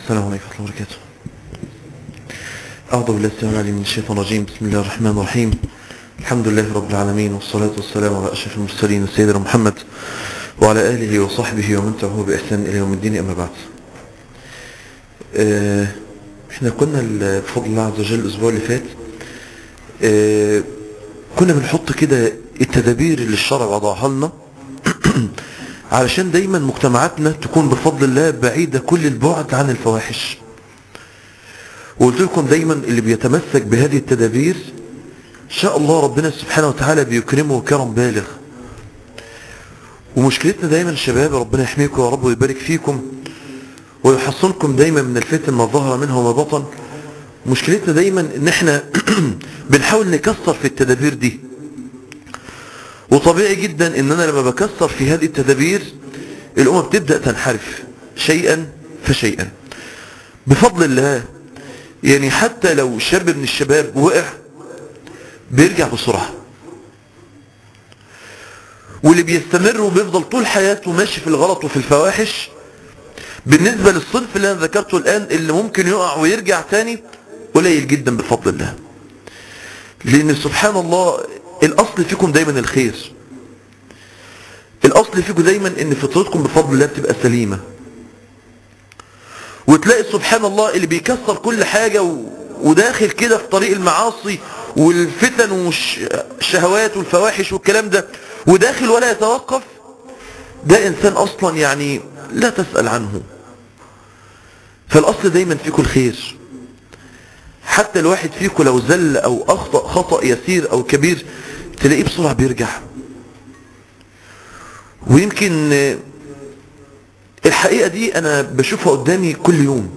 السلام عليكم ورحمة الله وبركاته أعوذ بالله السلام عليكم من الشيطان الرجيم بسم الله الرحمن الرحيم الحمد لله رب العالمين والصلاة والسلام على أشرف المرسلين سيدنا محمد وعلى آله وصحبه ومن تبعه بإحسان إلى يوم الدين أما بعد آه، احنا كنا ال- بفضل الله عز وجل الأسبوع اللي فات آه، كنا بنحط كده التدابير اللي الشرع وضعها لنا علشان دايما مجتمعاتنا تكون بفضل الله بعيدة كل البعد عن الفواحش وقلت لكم دايما اللي بيتمسك بهذه التدابير ان شاء الله ربنا سبحانه وتعالى بيكرمه كرم بالغ ومشكلتنا دايما شباب ربنا يحميكم يا رب ويبارك فيكم ويحصنكم دايما من الفتن ما ظهر منها وما بطن مشكلتنا دايما ان احنا بنحاول نكسر في التدابير دي وطبيعي جدا ان انا لما بكسر في هذه التدابير الامة بتبدأ تنحرف شيئا فشيئا بفضل الله يعني حتى لو شاب من الشباب وقع بيرجع بسرعة واللي بيستمر وبيفضل طول حياته ماشي في الغلط وفي الفواحش بالنسبة للصنف اللي انا ذكرته الان اللي ممكن يقع ويرجع تاني قليل جدا بفضل الله لان سبحان الله الاصل فيكم دايما الخير الاصل فيكم دايما ان فطرتكم بفضل الله بتبقى سليمة وتلاقي سبحان الله اللي بيكسر كل حاجة و... وداخل كده في طريق المعاصي والفتن والشهوات والفواحش والكلام ده وداخل ولا يتوقف ده انسان اصلا يعني لا تسأل عنه فالاصل دايما فيكم الخير حتى الواحد فيكم لو زل او اخطأ خطأ يسير او كبير تلاقيه بسرعة بيرجع ويمكن آه، الحقيقة دي انا بشوفها قدامي كل يوم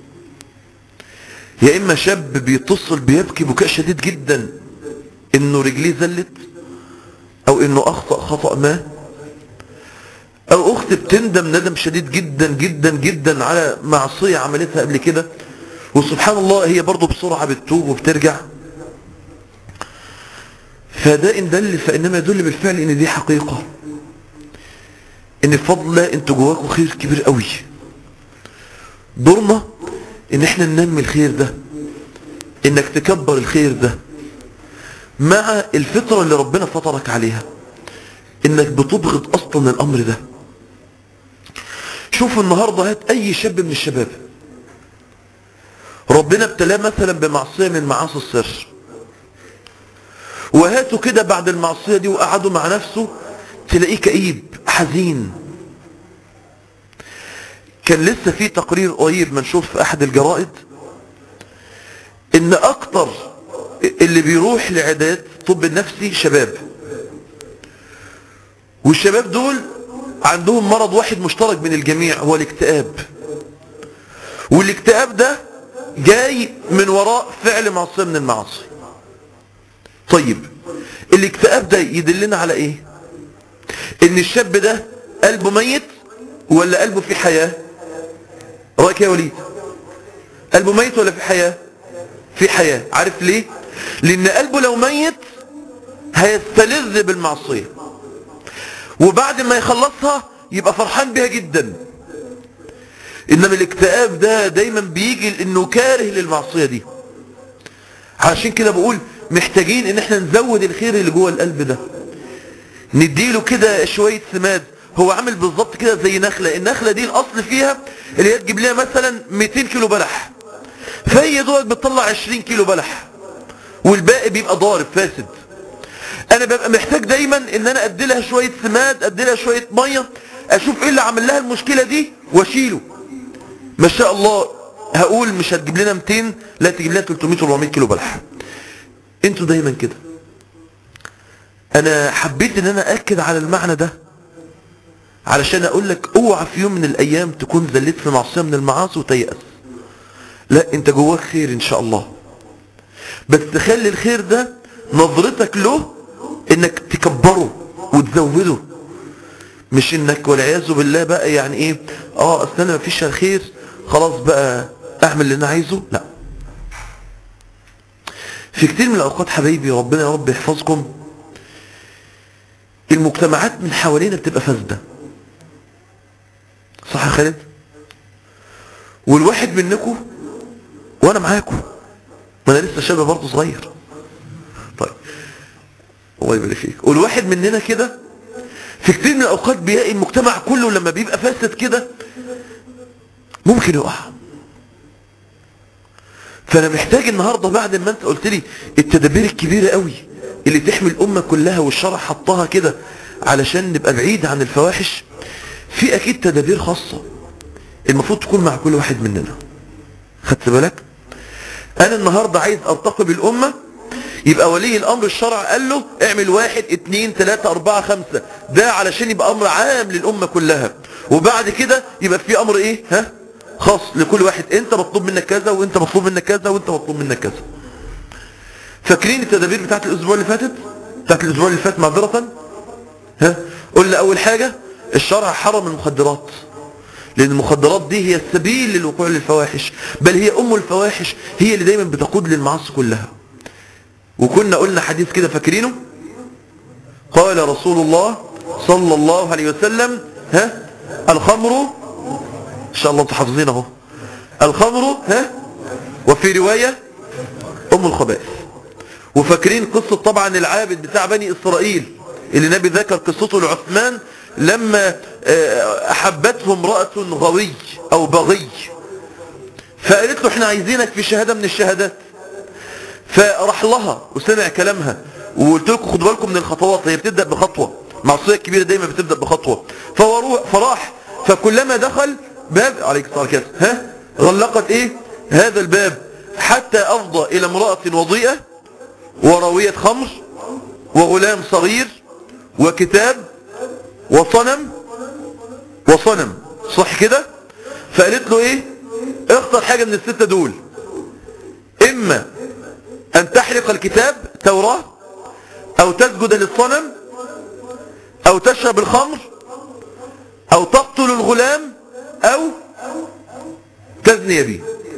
يا اما شاب بيتصل بيبكي بكاء شديد جدا انه رجليه زلت او انه اخطأ خطأ ما او اخت بتندم ندم شديد جدا جدا جدا على معصية عملتها قبل كده وسبحان الله هي برضو بسرعة بتتوب وبترجع فده ان دل فانما يدل بالفعل ان دي حقيقة ان بفضل الله انتوا جواكم خير كبير قوي دورنا ان احنا ننمي الخير ده انك تكبر الخير ده مع الفطرة اللي ربنا فطرك عليها انك بتبغض اصلا الامر ده شوف النهاردة هات اي شاب من الشباب ربنا ابتلاه مثلا بمعصية من معاصي السر وهاته كده بعد المعصية دي وقعدوا مع نفسه تلاقيه كئيب حزين كان لسه في تقرير قريب منشوف في احد الجرائد ان اكتر اللي بيروح لعداد طب النفسي شباب والشباب دول عندهم مرض واحد مشترك بين الجميع هو الاكتئاب والاكتئاب ده جاي من وراء فعل معصية من المعاصي طيب الاكتئاب ده يدلنا على ايه ان الشاب ده قلبه ميت ولا قلبه في حياة رأيك يا وليد قلبه ميت ولا في حياة في حياة عارف ليه لان قلبه لو ميت هيستلذ بالمعصية وبعد ما يخلصها يبقى فرحان بها جدا انما الاكتئاب ده دايما بيجي لانه كاره للمعصية دي عشان كده بقول محتاجين ان احنا نزود الخير اللي جوه القلب ده نديله كده شوية سماد هو عامل بالظبط كده زي نخلة النخلة دي الاصل فيها اللي هي تجيب لها مثلا 200 كيلو بلح فهي دوت بتطلع 20 كيلو بلح والباقي بيبقى ضارب فاسد انا ببقى محتاج دايما ان انا ادي لها شوية سماد ادي لها شوية مية اشوف ايه اللي عمل لها المشكلة دي واشيله ما شاء الله هقول مش هتجيب لنا 200 لا تجيب لنا 300 400 كيلو بلح انتوا دايما كده انا حبيت ان انا اكد على المعنى ده علشان اقول لك اوعى في يوم من الايام تكون زليت في معصية من المعاصي وتيأس لا انت جواك خير ان شاء الله بس تخلي الخير ده نظرتك له انك تكبره وتزوده مش انك والعياذ بالله بقى يعني ايه اه اصل انا مفيش الخير خلاص بقى اعمل اللي انا عايزه لا في كتير من الاوقات حبايبي ربنا يا رب يحفظكم المجتمعات من حوالينا بتبقى فاسده صح يا خالد والواحد منكم وانا معاكم ما انا لسه شاب برضه صغير طيب الله يبارك فيك والواحد مننا كده في كتير من الاوقات بيلاقي المجتمع كله لما بيبقى فاسد كده ممكن يقع فانا محتاج النهارده بعد ما انت قلت لي التدابير الكبيره قوي اللي تحمي الامه كلها والشرع حطها كده علشان نبقى بعيد عن الفواحش في اكيد تدابير خاصه المفروض تكون مع كل واحد مننا خدت بالك انا النهارده عايز ارتقي بالامه يبقى ولي الامر الشرع قال له اعمل واحد اتنين تلاتة اربعة خمسة ده علشان يبقى امر عام للامة كلها وبعد كده يبقى في امر ايه ها خاص لكل واحد انت مطلوب منك كذا وانت مطلوب منك كذا وانت مطلوب منك كذا فاكرين التدابير بتاعت الاسبوع اللي فاتت بتاعت الاسبوع اللي فات معذرة ها قلنا اول حاجة الشرع حرم المخدرات لان المخدرات دي هي السبيل للوقوع للفواحش بل هي ام الفواحش هي اللي دايما بتقود للمعاصي كلها وكنا قلنا حديث كده فاكرينه قال رسول الله صلى الله عليه وسلم ها الخمر ان شاء الله انتم حافظين اهو الخمر ها وفي روايه ام الخبائث وفاكرين قصه طبعا العابد بتاع بني اسرائيل اللي النبي ذكر قصته لعثمان لما احبته امراه غوي او بغي فقالت له احنا عايزينك في شهاده من الشهادات فراح لها وسمع كلامها وقلت لكم خدوا بالكم من الخطوات هي بتبدا بخطوه معصيه كبيره دايما بتبدا بخطوه فراح فكلما دخل باب عليك الصلاه والسلام ها غلقت ايه هذا الباب حتى افضى الى امراه وضيئه وراويه خمر وغلام صغير وكتاب وصنم وصنم صح كده فقالت له ايه اختر حاجه من السته دول اما أن تحرق الكتاب توراة أو تسجد للصنم أو تشرب الخمر أو تقتل الغلام أو تزني به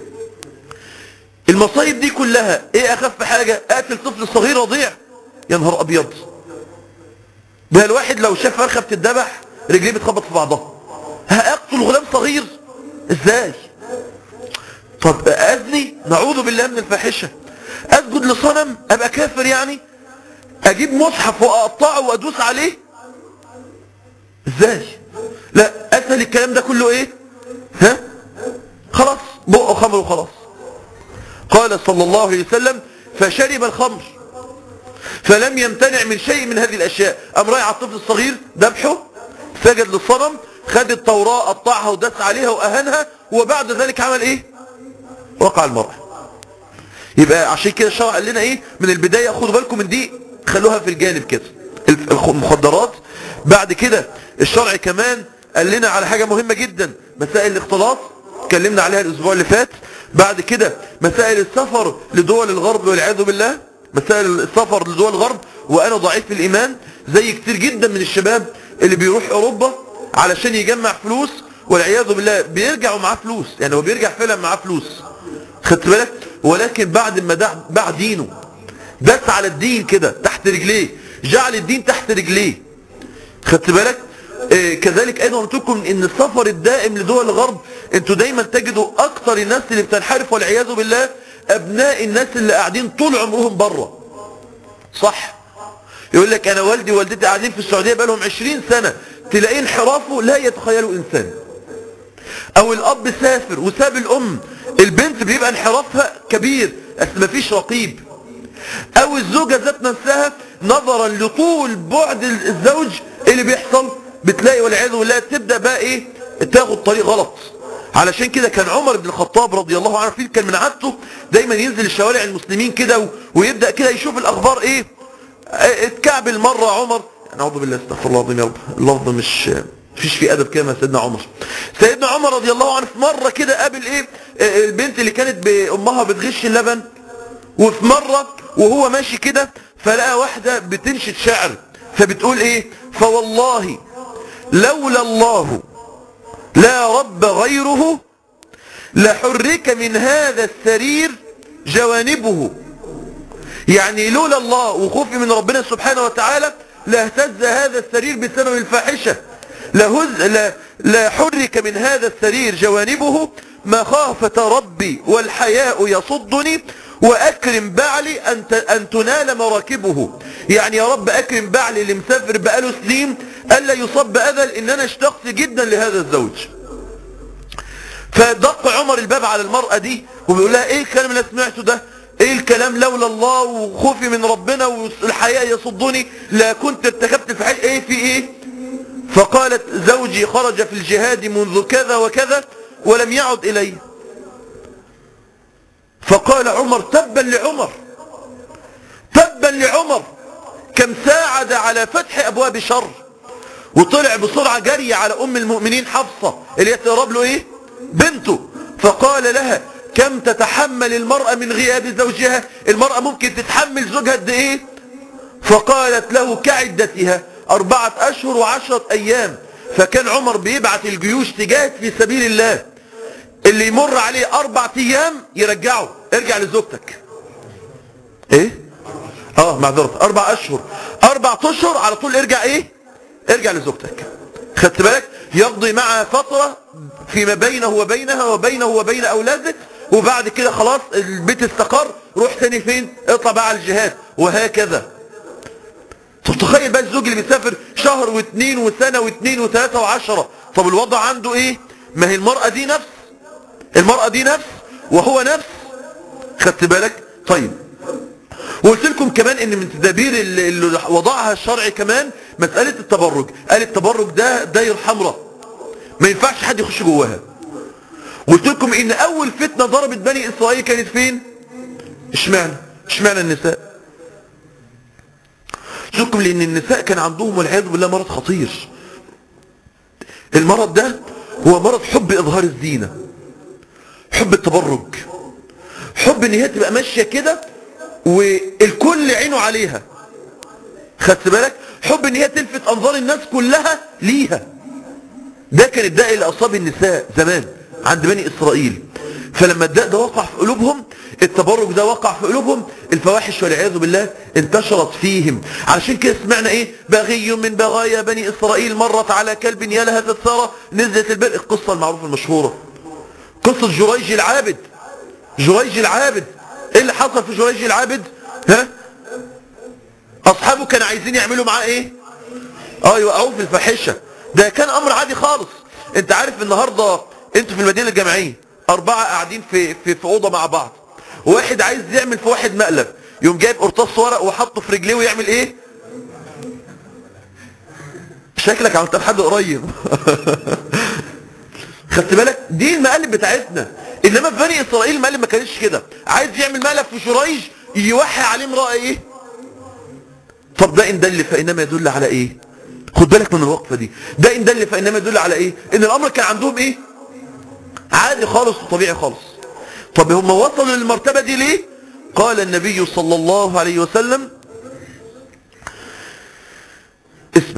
المصايب دي كلها ايه اخف حاجة قاتل طفل صغير رضيع يا نهار ابيض ده الواحد لو شاف فرخة بتتذبح رجليه بتخبط في بعضها هاقتل غلام صغير ازاي طب اذني نعوذ بالله من الفاحشه اسجد لصنم ابقى كافر يعني اجيب مصحف واقطعه وادوس عليه ازاي لا اسهل الكلام ده كله ايه ها خلاص بقه خمر وخلاص قال صلى الله عليه وسلم فشرب الخمر فلم يمتنع من شيء من هذه الاشياء قام رايح على الطفل الصغير ذبحه سجد للصنم خد التوراة قطعها ودس عليها واهانها وبعد ذلك عمل ايه وقع المرأة يبقى عشان كده الشرع قال لنا ايه من البداية خدوا بالكم من دي خلوها في الجانب كده المخدرات بعد كده الشرع كمان قال لنا على حاجة مهمة جدا مسائل الاختلاط اتكلمنا عليها الاسبوع اللي فات بعد كده مسائل السفر لدول الغرب والعياذ بالله مسائل السفر لدول الغرب وانا ضعيف الايمان زي كتير جدا من الشباب اللي بيروح اوروبا علشان يجمع فلوس والعياذ بالله بيرجع ومعاه فلوس يعني هو بيرجع فعلا معاه فلوس خدت بالك ولكن بعد ما دع باع دينه دس على الدين كده تحت رجليه جعل الدين تحت رجليه خدت بالك إيه كذلك ايضا قلت لكم ان السفر الدائم لدول الغرب انتوا دايما تجدوا اكثر الناس اللي بتنحرف والعياذ بالله ابناء الناس اللي قاعدين طول عمرهم بره صح يقول لك انا والدي ووالدتي قاعدين في السعوديه بقالهم 20 سنه تلاقيه انحرافه لا يتخيله انسان او الاب سافر وساب الام البنت بيبقى انحرافها كبير بس مفيش رقيب او الزوجة ذات نفسها نظرا لطول بعد الزوج اللي بيحصل بتلاقي والعياذ بالله تبدا بقى ايه تاخد طريق غلط علشان كده كان عمر بن الخطاب رضي الله عنه فيه كان من عادته دايما ينزل الشوارع المسلمين كده ويبدا كده يشوف الاخبار ايه اتكعبل مره عمر نعوذ بالله استغفر الله العظيم يا رب اللفظ مش مفيش في ادب كده مع سيدنا عمر سيدنا عمر رضي الله عنه في مره كده قابل ايه البنت اللي كانت بامها بتغش اللبن وفي مره وهو ماشي كده فلقى واحده بتنشد شعر فبتقول ايه فوالله لولا الله لا رب غيره لحرك من هذا السرير جوانبه يعني لولا الله وخوفي من ربنا سبحانه وتعالى لاهتز هذا السرير بسبب الفاحشة لهز لا, لا حرك من هذا السرير جوانبه مخافة ربي والحياء يصدني وأكرم بعلي أن, ت... أن تنال مراكبه يعني يا رب أكرم بعلي اللي مسافر بقاله سنين ألا يصاب بأذى لأن أنا اشتقت جدا لهذا الزوج فدق عمر الباب على المرأة دي وبيقول لها ايه الكلام اللي سمعته ده ايه الكلام لولا الله وخوفي من ربنا والحياء يصدني لا كنت ارتكبت في حي ايه في ايه فقالت زوجي خرج في الجهاد منذ كذا وكذا ولم يعد الي فقال عمر تبا لعمر تبا لعمر كم ساعد على فتح ابواب شر وطلع بسرعة جري على ام المؤمنين حفصة اللي يتقرب له ايه بنته فقال لها كم تتحمل المرأة من غياب زوجها المرأة ممكن تتحمل زوجها قد ايه فقالت له كعدتها اربعة اشهر وعشرة ايام فكان عمر بيبعت الجيوش تجاهد في سبيل الله اللي يمر عليه اربع ايام يرجعه ارجع لزوجتك ايه اه معذرة اربع اشهر اربع اشهر على طول ارجع ايه ارجع لزوجتك خدت بالك يقضي معها فترة فيما بينه وبينها وبينه وبين اولاده وبعد كده خلاص البيت استقر روح تاني فين اطلع بقى على الجهاد وهكذا طب تخيل بقى الزوج اللي بيسافر شهر واثنين وسنة واثنين وثلاثة وعشرة طب الوضع عنده ايه ما هي المرأة دي نفس المرأة دي نفس وهو نفس خدت بالك طيب وقلت لكم كمان ان من تدابير اللي اللي وضعها الشرع كمان مسألة التبرج قال التبرج ده داير حمراء ما ينفعش حد يخش جواها قلت لكم ان اول فتنة ضربت بني اسرائيل كانت فين اشمعنى اشمعنى النساء قلت لكم لان النساء كان عندهم والعياذ بالله مرض خطير المرض ده هو مرض حب اظهار الزينة حب التبرج حب ان هي تبقى ماشية كده والكل عينه عليها خدت بالك حب ان هي تلفت انظار الناس كلها ليها ده كان الداء اللي اصاب النساء زمان عند بني اسرائيل فلما الداء ده وقع في قلوبهم التبرج ده وقع في قلوبهم الفواحش والعياذ بالله انتشرت فيهم علشان كده سمعنا ايه بغي من بغايا بني اسرائيل مرت على كلب يلهث الثرى نزلت البئر القصه المعروفه المشهوره قصه جريج العابد جريج العابد ايه اللي حصل في جريج العابد ها اصحابه كانوا عايزين يعملوا معاه ايه اه يوقعوه في الفاحشه ده كان امر عادي خالص انت عارف النهارده انتوا في المدينه الجامعيه اربعه قاعدين في في في اوضه مع بعض واحد عايز يعمل في واحد مقلب يقوم جايب قرطاس ورق وحطه في رجليه ويعمل ايه شكلك عملت حد قريب خدت بالك دي المقالب بتاعتنا انما في بني اسرائيل المقالب ما كانش كده عايز يعمل مقلب في شريج يوحي عليه امراه ايه طب ده ان دل فانما يدل على ايه خد بالك من الوقفه دي ده ان دل فانما يدل على ايه ان الامر كان عندهم ايه عادي خالص وطبيعي خالص طب هم وصلوا للمرتبه دي ليه قال النبي صلى الله عليه وسلم اسمع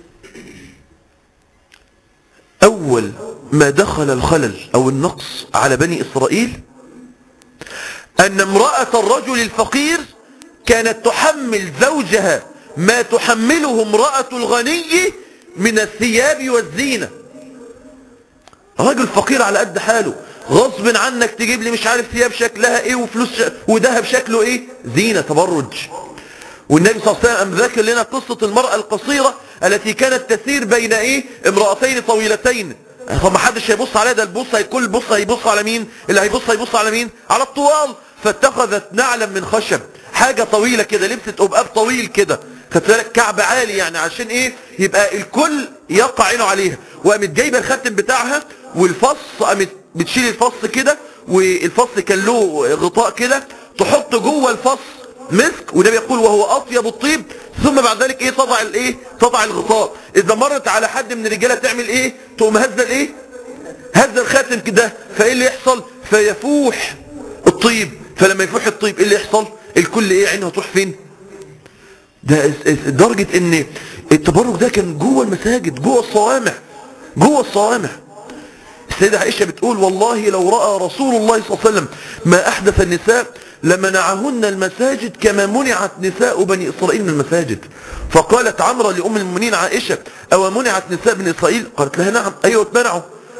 اول ما دخل الخلل او النقص على بني اسرائيل ان امرأة الرجل الفقير كانت تحمل زوجها ما تحمله امرأة الغني من الثياب والزينة رجل فقير على قد حاله غصب عنك تجيب لي مش عارف ثياب شكلها ايه وفلوس ش... وذهب شكله ايه زينة تبرج والنبي صلى الله عليه وسلم ذكر لنا قصة المرأة القصيرة التي كانت تسير بين ايه امرأتين طويلتين طب ما حدش هيبص عليها ده البص الكل بص هيبص على مين اللي هيبص هيبص على مين على الطوال فاتخذت نعلا من خشب حاجة طويلة كده لبست قبقاب طويل كده خدت بالك كعب عالي يعني عشان ايه يبقى الكل يقع عينه عليها وقامت جايبه الخاتم بتاعها والفص قامت بتشيل الفص كده والفص كان له غطاء كده تحط جوه الفص مسك والنبي يقول وهو اطيب الطيب ثم بعد ذلك ايه تضع الايه تضع الغطاء اذا مرت على حد من الرجاله تعمل ايه تقوم هزه الايه هز الخاتم كده فايه اللي يحصل فيفوح الطيب فلما يفوح الطيب ايه اللي يحصل الكل ايه عينه هتروح فين ده درجة ان التبرج ده كان جوه المساجد جوه الصوامع جوه الصوامع السيدة عائشة بتقول والله لو رأى رسول الله صلى الله عليه وسلم ما أحدث النساء لمنعهن المساجد كما منعت نساء بني إسرائيل من المساجد فقالت عمرة لأم المؤمنين عائشة أو منعت نساء بني إسرائيل قالت لها نعم أيوة اتمنعوا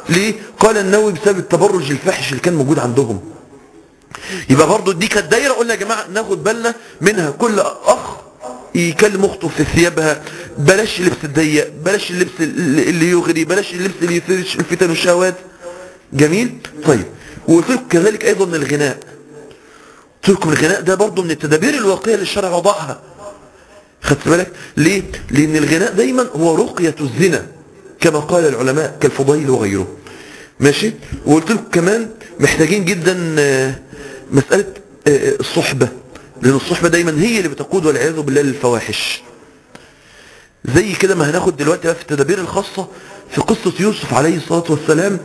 ليه قال النووي بسبب التبرج الفاحش اللي كان موجود عندهم يبقى برضو دي كانت دايره قلنا يا جماعه ناخد بالنا منها كل اخ يكلم اخته في ثيابها بلاش اللبس الضيق بلاش اللبس اللي يغري بلاش اللبس اللي يثير الفتن والشهوات جميل طيب وقلت لكم كذلك ايضا الغناء قلت لكم الغناء ده برضو من التدابير الواقعيه اللي الشرع وضعها خدت بالك ليه لان الغناء دايما هو رقيه الزنا كما قال العلماء كالفضيل وغيره ماشي وقلت لكم كمان محتاجين جدا مساله الصحبه لان الصحبه دايما هي اللي بتقود والعياذ بالله للفواحش زي كده ما هناخد دلوقتي بقى في التدابير الخاصه في قصه يوسف عليه الصلاه والسلام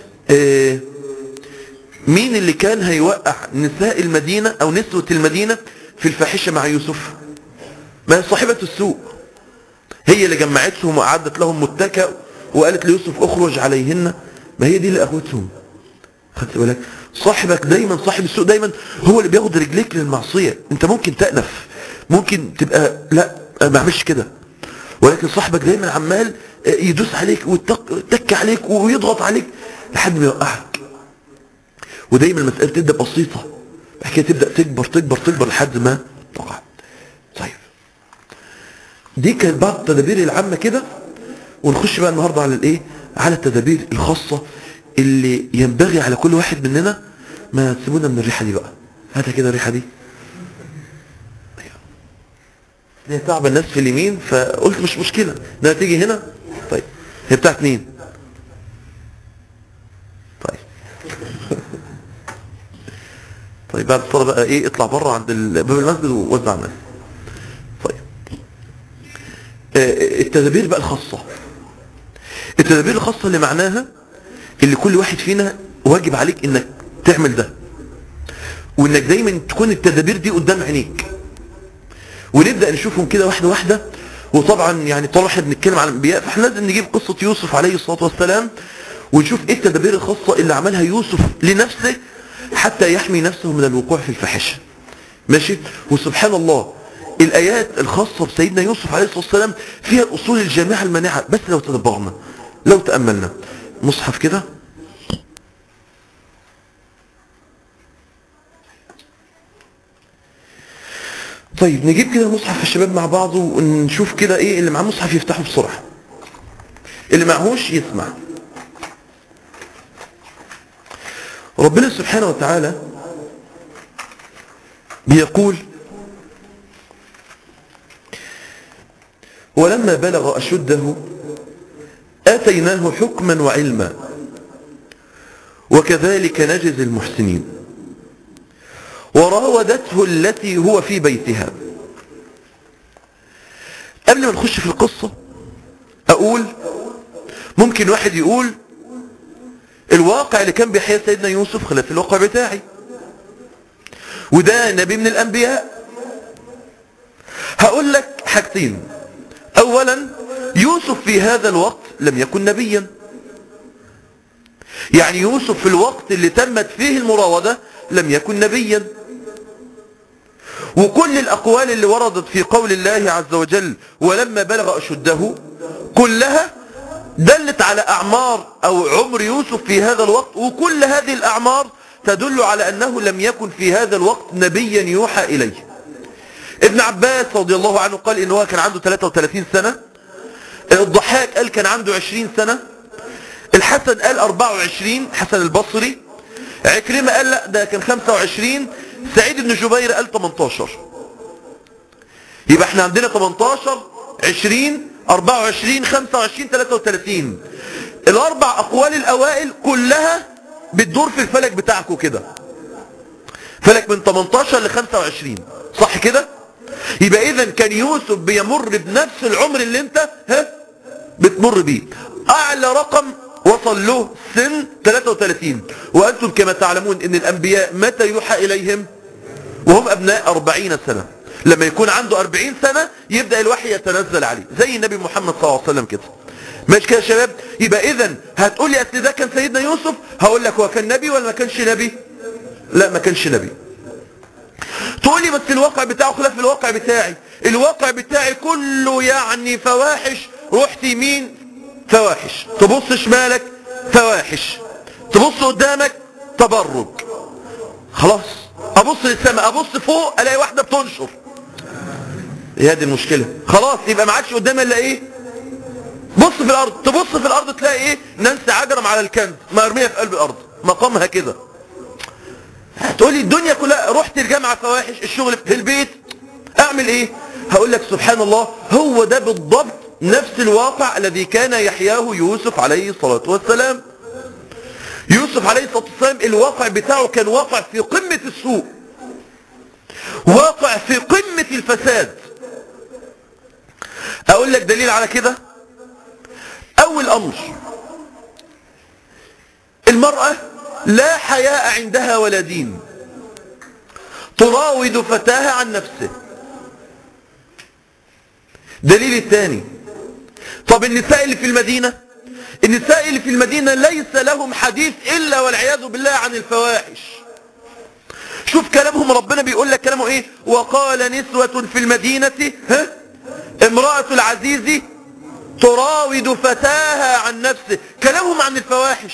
مين اللي كان هيوقع نساء المدينه او نسوه المدينه في الفاحشه مع يوسف ما هي صاحبه السوء هي اللي جمعتهم وأعدت لهم متكأ وقالت ليوسف اخرج عليهن ما هي دي اللي اخوتهم خدت بالك صاحبك دايما صاحب السوء دايما هو اللي بياخد رجليك للمعصية انت ممكن تأنف ممكن تبقى لا ما اعملش كده ولكن صاحبك دايما عمال يدوس عليك ويتك عليك ويضغط عليك لحد ما يوقعك ودايما المسألة تبدأ بسيطة بعد كده تبدأ تكبر تكبر تكبر لحد ما تقع طيب دي كانت بعض التدابير العامة كده ونخش بقى النهاردة على الايه على التدابير الخاصة اللي ينبغي على كل واحد مننا ما تسيبونا من الريحة دي بقى هاتها كده الريحة دي هي تعب الناس في اليمين فقلت مش مشكلة انها تيجي هنا طيب هي بتاعت مين طيب طيب بعد الصلاة بقى ايه اطلع بره عند باب المسجد ووزع الناس طيب آه التدابير بقى الخاصة التدابير الخاصة اللي معناها اللي كل واحد فينا واجب عليك انك تعمل ده وانك دايما تكون التدابير دي قدام عينيك ونبدأ نشوفهم كده واحدة واحدة وطبعا يعني طالما احنا بنتكلم عن الانبياء فاحنا لازم نجيب قصة يوسف عليه الصلاة والسلام ونشوف ايه التدابير الخاصة اللي عملها يوسف لنفسه حتى يحمي نفسه من الوقوع في الفاحشة ماشي وسبحان الله الآيات الخاصة بسيدنا يوسف عليه الصلاة والسلام فيها الأصول الجامعة المانعة بس لو تدبرنا لو تأملنا مصحف كده طيب نجيب كده مصحف الشباب مع بعض ونشوف كده ايه اللي معاه مصحف يفتحه بسرعة اللي معهوش يسمع ربنا سبحانه وتعالى بيقول ولما بلغ أشده آتيناه حكما وعلما وكذلك نجزي المحسنين وراودته التي هو في بيتها قبل ما نخش في القصة أقول ممكن واحد يقول الواقع اللي كان بيحيى سيدنا يوسف خلاف الواقع بتاعي وده نبي من الأنبياء هقول لك حاجتين أولا يوسف في هذا الوقت لم يكن نبيا يعني يوسف في الوقت اللي تمت فيه المراودة لم يكن نبيا وكل الأقوال اللي وردت في قول الله عز وجل ولما بلغ أشده كلها دلت على أعمار أو عمر يوسف في هذا الوقت وكل هذه الأعمار تدل على أنه لم يكن في هذا الوقت نبيا يوحى إليه ابن عباس رضي الله عنه قال إنه كان عنده 33 سنة الضحاك قال كان عنده 20 سنة الحسن قال 24 حسن البصري عكرمة قال لا ده كان 25 سعيد بن جبير قال 18 يبقى احنا عندنا 18 20 24 25 33 الاربع اقوال الاوائل كلها بتدور في الفلك بتاعكم كده فلك من 18 ل 25 صح كده يبقى اذا كان يوسف بيمر بنفس العمر اللي انت ها بتمر بيه اعلى رقم وصل له سن 33 وانتم كما تعلمون ان الانبياء متى يوحى اليهم وهم ابناء 40 سنة لما يكون عنده 40 سنة يبدأ الوحي يتنزل عليه زي النبي محمد صلى الله عليه وسلم كده ماشي كده يا شباب يبقى اذا هتقول لي اصل ده كان سيدنا يوسف هقول لك هو كان نبي ولا ما كانش نبي لا ما كانش نبي تقول لي بس الواقع بتاعه خلاف الواقع بتاعي الواقع بتاعي كله يعني فواحش رحت يمين فواحش تبص شمالك فواحش تبص قدامك تبرج خلاص ابص للسماء ابص فوق الاقي واحده بتنشر هي دي المشكله خلاص يبقى ما عادش قدامي الا ايه بص في الارض تبص في الارض تلاقي ايه نانسي عجرم على الكنز مرميه في قلب الارض مقامها كده هتقولي الدنيا كلها رحت الجامعه فواحش الشغل في البيت اعمل ايه هقول لك سبحان الله هو ده بالضبط نفس الواقع الذي كان يحياه يوسف عليه الصلاه والسلام يوسف عليه الصلاة والسلام الواقع بتاعه كان واقع في قمة السوء واقع في قمة الفساد اقول لك دليل على كده اول امر المرأة لا حياء عندها ولا دين تراود فتاها عن نفسه دليل الثاني طب النساء اللي في المدينة النساء اللي في المدينة ليس لهم حديث إلا والعياذ بالله عن الفواحش شوف كلامهم ربنا بيقول لك كلامه ايه وقال نسوة في المدينة ها امرأة العزيز تراود فتاها عن نفسه كلامهم عن الفواحش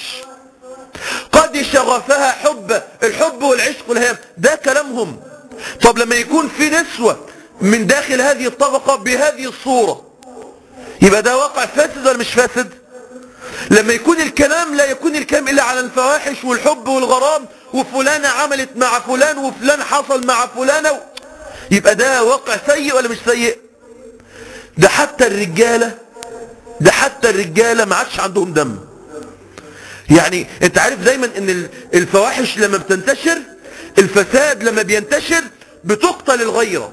قد شغفها حب الحب والعشق والهام ده كلامهم طب لما يكون في نسوة من داخل هذه الطبقة بهذه الصورة يبقى ده واقع فاسد ولا مش فاسد لما يكون الكلام لا يكون الكلام إلا على الفواحش والحب والغرام وفلانة عملت مع فلان وفلان حصل مع فلانة و... يبقى ده واقع سيء ولا مش سيء ده حتى الرجالة ده حتى الرجالة ما عادش عندهم دم يعني انت عارف دايما ان الفواحش لما بتنتشر الفساد لما بينتشر بتقتل الغيرة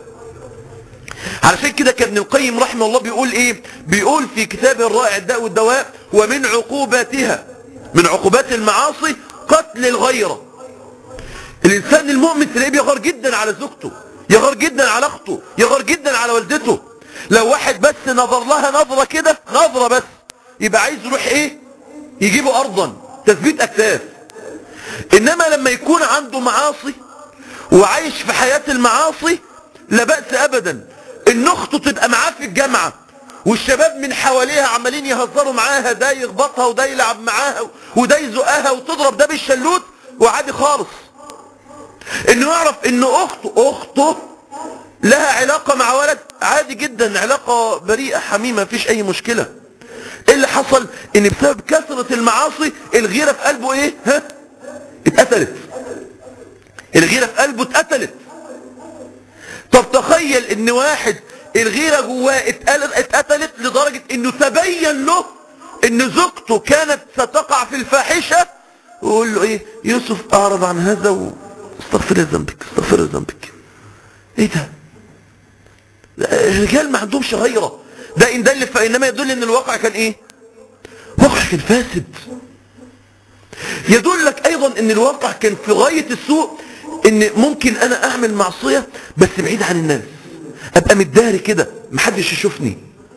علشان كده كان ابن القيم رحمه الله بيقول ايه بيقول في كتابه الرائع الداء والدواء ومن عقوباتها من عقوبات المعاصي قتل الغيرة الانسان المؤمن تلاقيه بيغار جدا على زوجته يغار جدا على اخته يغار جدا على والدته لو واحد بس نظر لها نظرة كده نظرة بس يبقى عايز يروح ايه يجيبه ارضا تثبيت اكتاف انما لما يكون عنده معاصي وعايش في حياة المعاصي لا بأس ابدا ان اخته تبقى معاه في الجامعة والشباب من حواليها عمالين يهزروا معاها ده يخبطها وده يلعب معاها وده يزقها وتضرب ده بالشلوت وعادي خالص انه يعرف ان اخته اخته لها علاقة مع ولد عادي جدا علاقة بريئة حميمة مفيش اي مشكلة ايه اللي حصل ان بسبب كثرة المعاصي الغيرة في قلبه ايه ها اتقتلت الغيرة في قلبه اتقتلت طب تخيل ان واحد الغيرة جواه اتقتلت لدرجة انه تبين له ان زوجته كانت ستقع في الفاحشة ويقول له ايه يوسف اعرض عن هذا واستغفر ذنبك استغفر ذنبك ايه ده الرجال ما عندهمش غيرة ده ان دل فانما يدل ان الواقع كان ايه واقع كان فاسد يدلك ايضا ان الواقع كان في غاية السوء ان ممكن انا اعمل معصية بس بعيد عن الناس ابقى متداري كده محدش يشوفني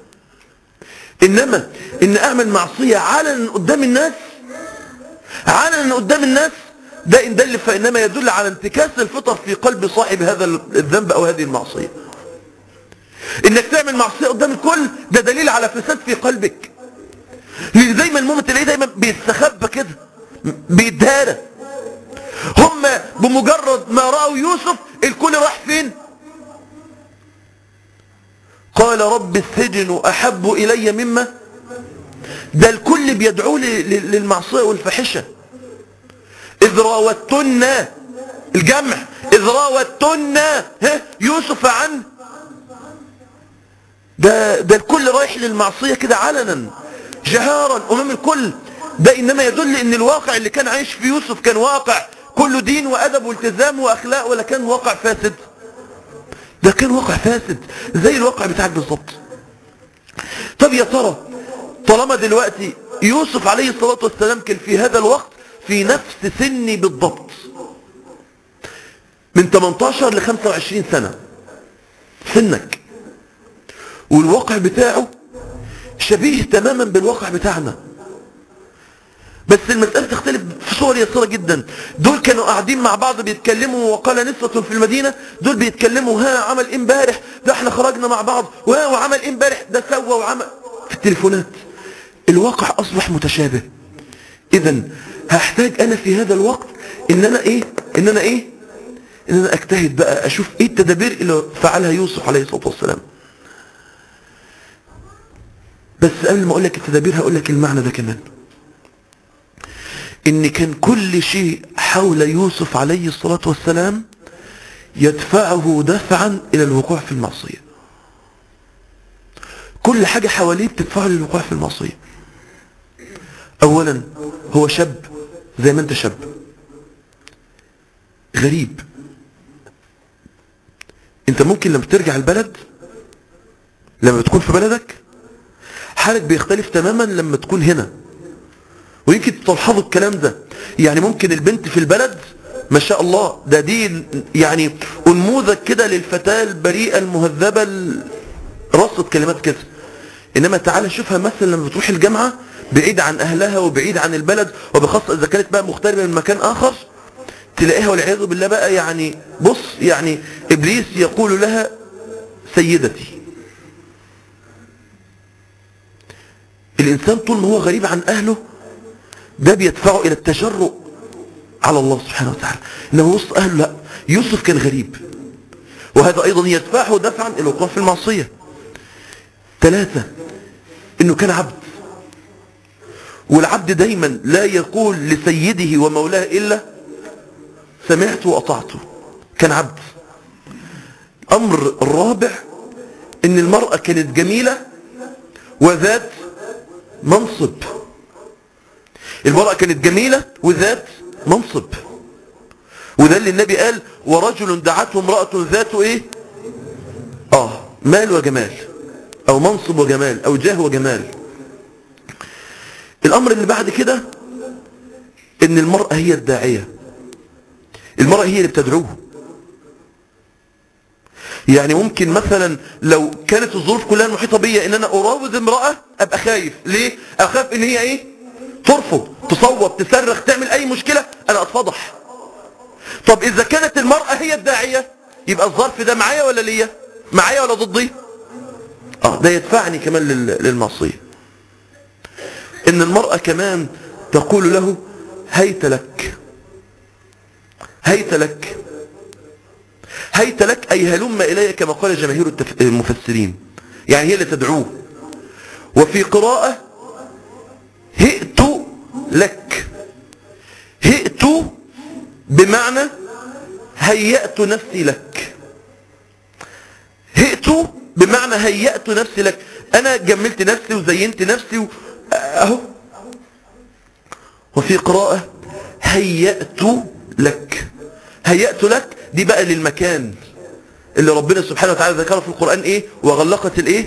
انما ان اعمل معصية علنا قدام الناس علنا قدام الناس ده ان دل فانما يدل على انتكاس الفطر في قلب صاحب هذا الذنب او هذه المعصية انك تعمل معصية قدام الكل ده دليل على فساد في قلبك لان دايما المؤمن تلاقيه دايما بيستخبى كده بيتدارى هم بمجرد ما رأوا يوسف الكل راح فين قال رب السجن أحب إلي مما ده الكل بيدعو لي للمعصية والفحشة إذ راوتن الجمع إذ راوتن يوسف عن ده, ده الكل رايح للمعصية كده علنا جهارا أمام الكل ده إنما يدل إن الواقع اللي كان عايش في يوسف كان واقع كله دين وأدب والتزام وأخلاق ولا كان واقع فاسد ده كان واقع فاسد زي الواقع بتاعك بالظبط طب يا ترى طالما دلوقتي يوسف عليه الصلاة والسلام كان في هذا الوقت في نفس سني بالضبط من 18 ل 25 سنة سنك والواقع بتاعه شبيه تماما بالواقع بتاعنا بس المسألة تختلف في صور يسيرة جدا دول كانوا قاعدين مع بعض بيتكلموا وقال نسوة في المدينة دول بيتكلموا ها عمل ايه امبارح ده احنا خرجنا مع بعض وعمل ايه امبارح ده سوى وعمل في التليفونات الواقع اصبح متشابه اذا هحتاج انا في هذا الوقت ان انا ايه ان انا ايه ان انا اجتهد بقى اشوف ايه التدابير اللي فعلها يوسف عليه الصلاة والسلام بس قبل ما اقول لك التدابير هقول لك المعنى ده كمان ان كان كل شيء حول يوسف عليه الصلاة والسلام يدفعه دفعا الى الوقوع في المعصية كل حاجة حواليه بتدفعه للوقوع في المعصية اولا هو شاب زي ما انت شاب غريب انت ممكن لما ترجع البلد لما تكون في بلدك حالك بيختلف تماما لما تكون هنا ويمكن تلاحظوا الكلام ده يعني ممكن البنت في البلد ما شاء الله ده دي يعني انموذج كده للفتاة البريئة المهذبة ال- رصت كلمات كده انما تعالى شوفها مثلا لما بتروح الجامعة بعيد عن اهلها وبعيد عن البلد وبخاصة اذا كانت بقى مغتربة من مكان اخر تلاقيها والعياذ بالله بقى يعني بص يعني ابليس يقول لها سيدتي الانسان طول ما هو غريب عن اهله ده بيدفعه الى التجرؤ على الله سبحانه وتعالى انه وسط اهله لا يوسف كان غريب وهذا ايضا يدفعه دفعا الى الوقوع في المعصيه ثلاثة انه كان عبد والعبد دايما لا يقول لسيده ومولاه الا سمعت واطعته كان عبد امر الرابع ان المرأة كانت جميلة وذات منصب المرأة كانت جميلة وذات منصب وده اللي النبي قال ورجل دعته امرأة ذات ايه اه مال وجمال او منصب وجمال او جاه وجمال الامر اللي بعد كده ان المرأة هي الداعية المرأة هي اللي بتدعوه يعني ممكن مثلا لو كانت الظروف كلها المحيطة بيا ان انا اراوض امرأة ابقى خايف ليه اخاف ان هي ايه ترفض تصوت تصرخ تعمل اي مشكلة انا اتفضح طب اذا كانت المرأة هي الداعية يبقى الظرف ده معايا ولا ليا معايا ولا ضدي اه ده يدفعني كمان لل- للمعصية ان المرأة كمان تقول له هيت لك هيت لك هيت لك أي هلم إلي كما قال جماهير التف- المفسرين يعني هي اللي تدعوه وفي قراءة هئت لك هئت بمعنى هيأت نفسي لك هئت بمعنى هيأت نفسي لك أنا جملت نفسي وزينت نفسي و... أهو وفي قراءة هيأت لك هيأت لك دي بقى للمكان اللي ربنا سبحانه وتعالى ذكره في القرآن ايه وغلقت الايه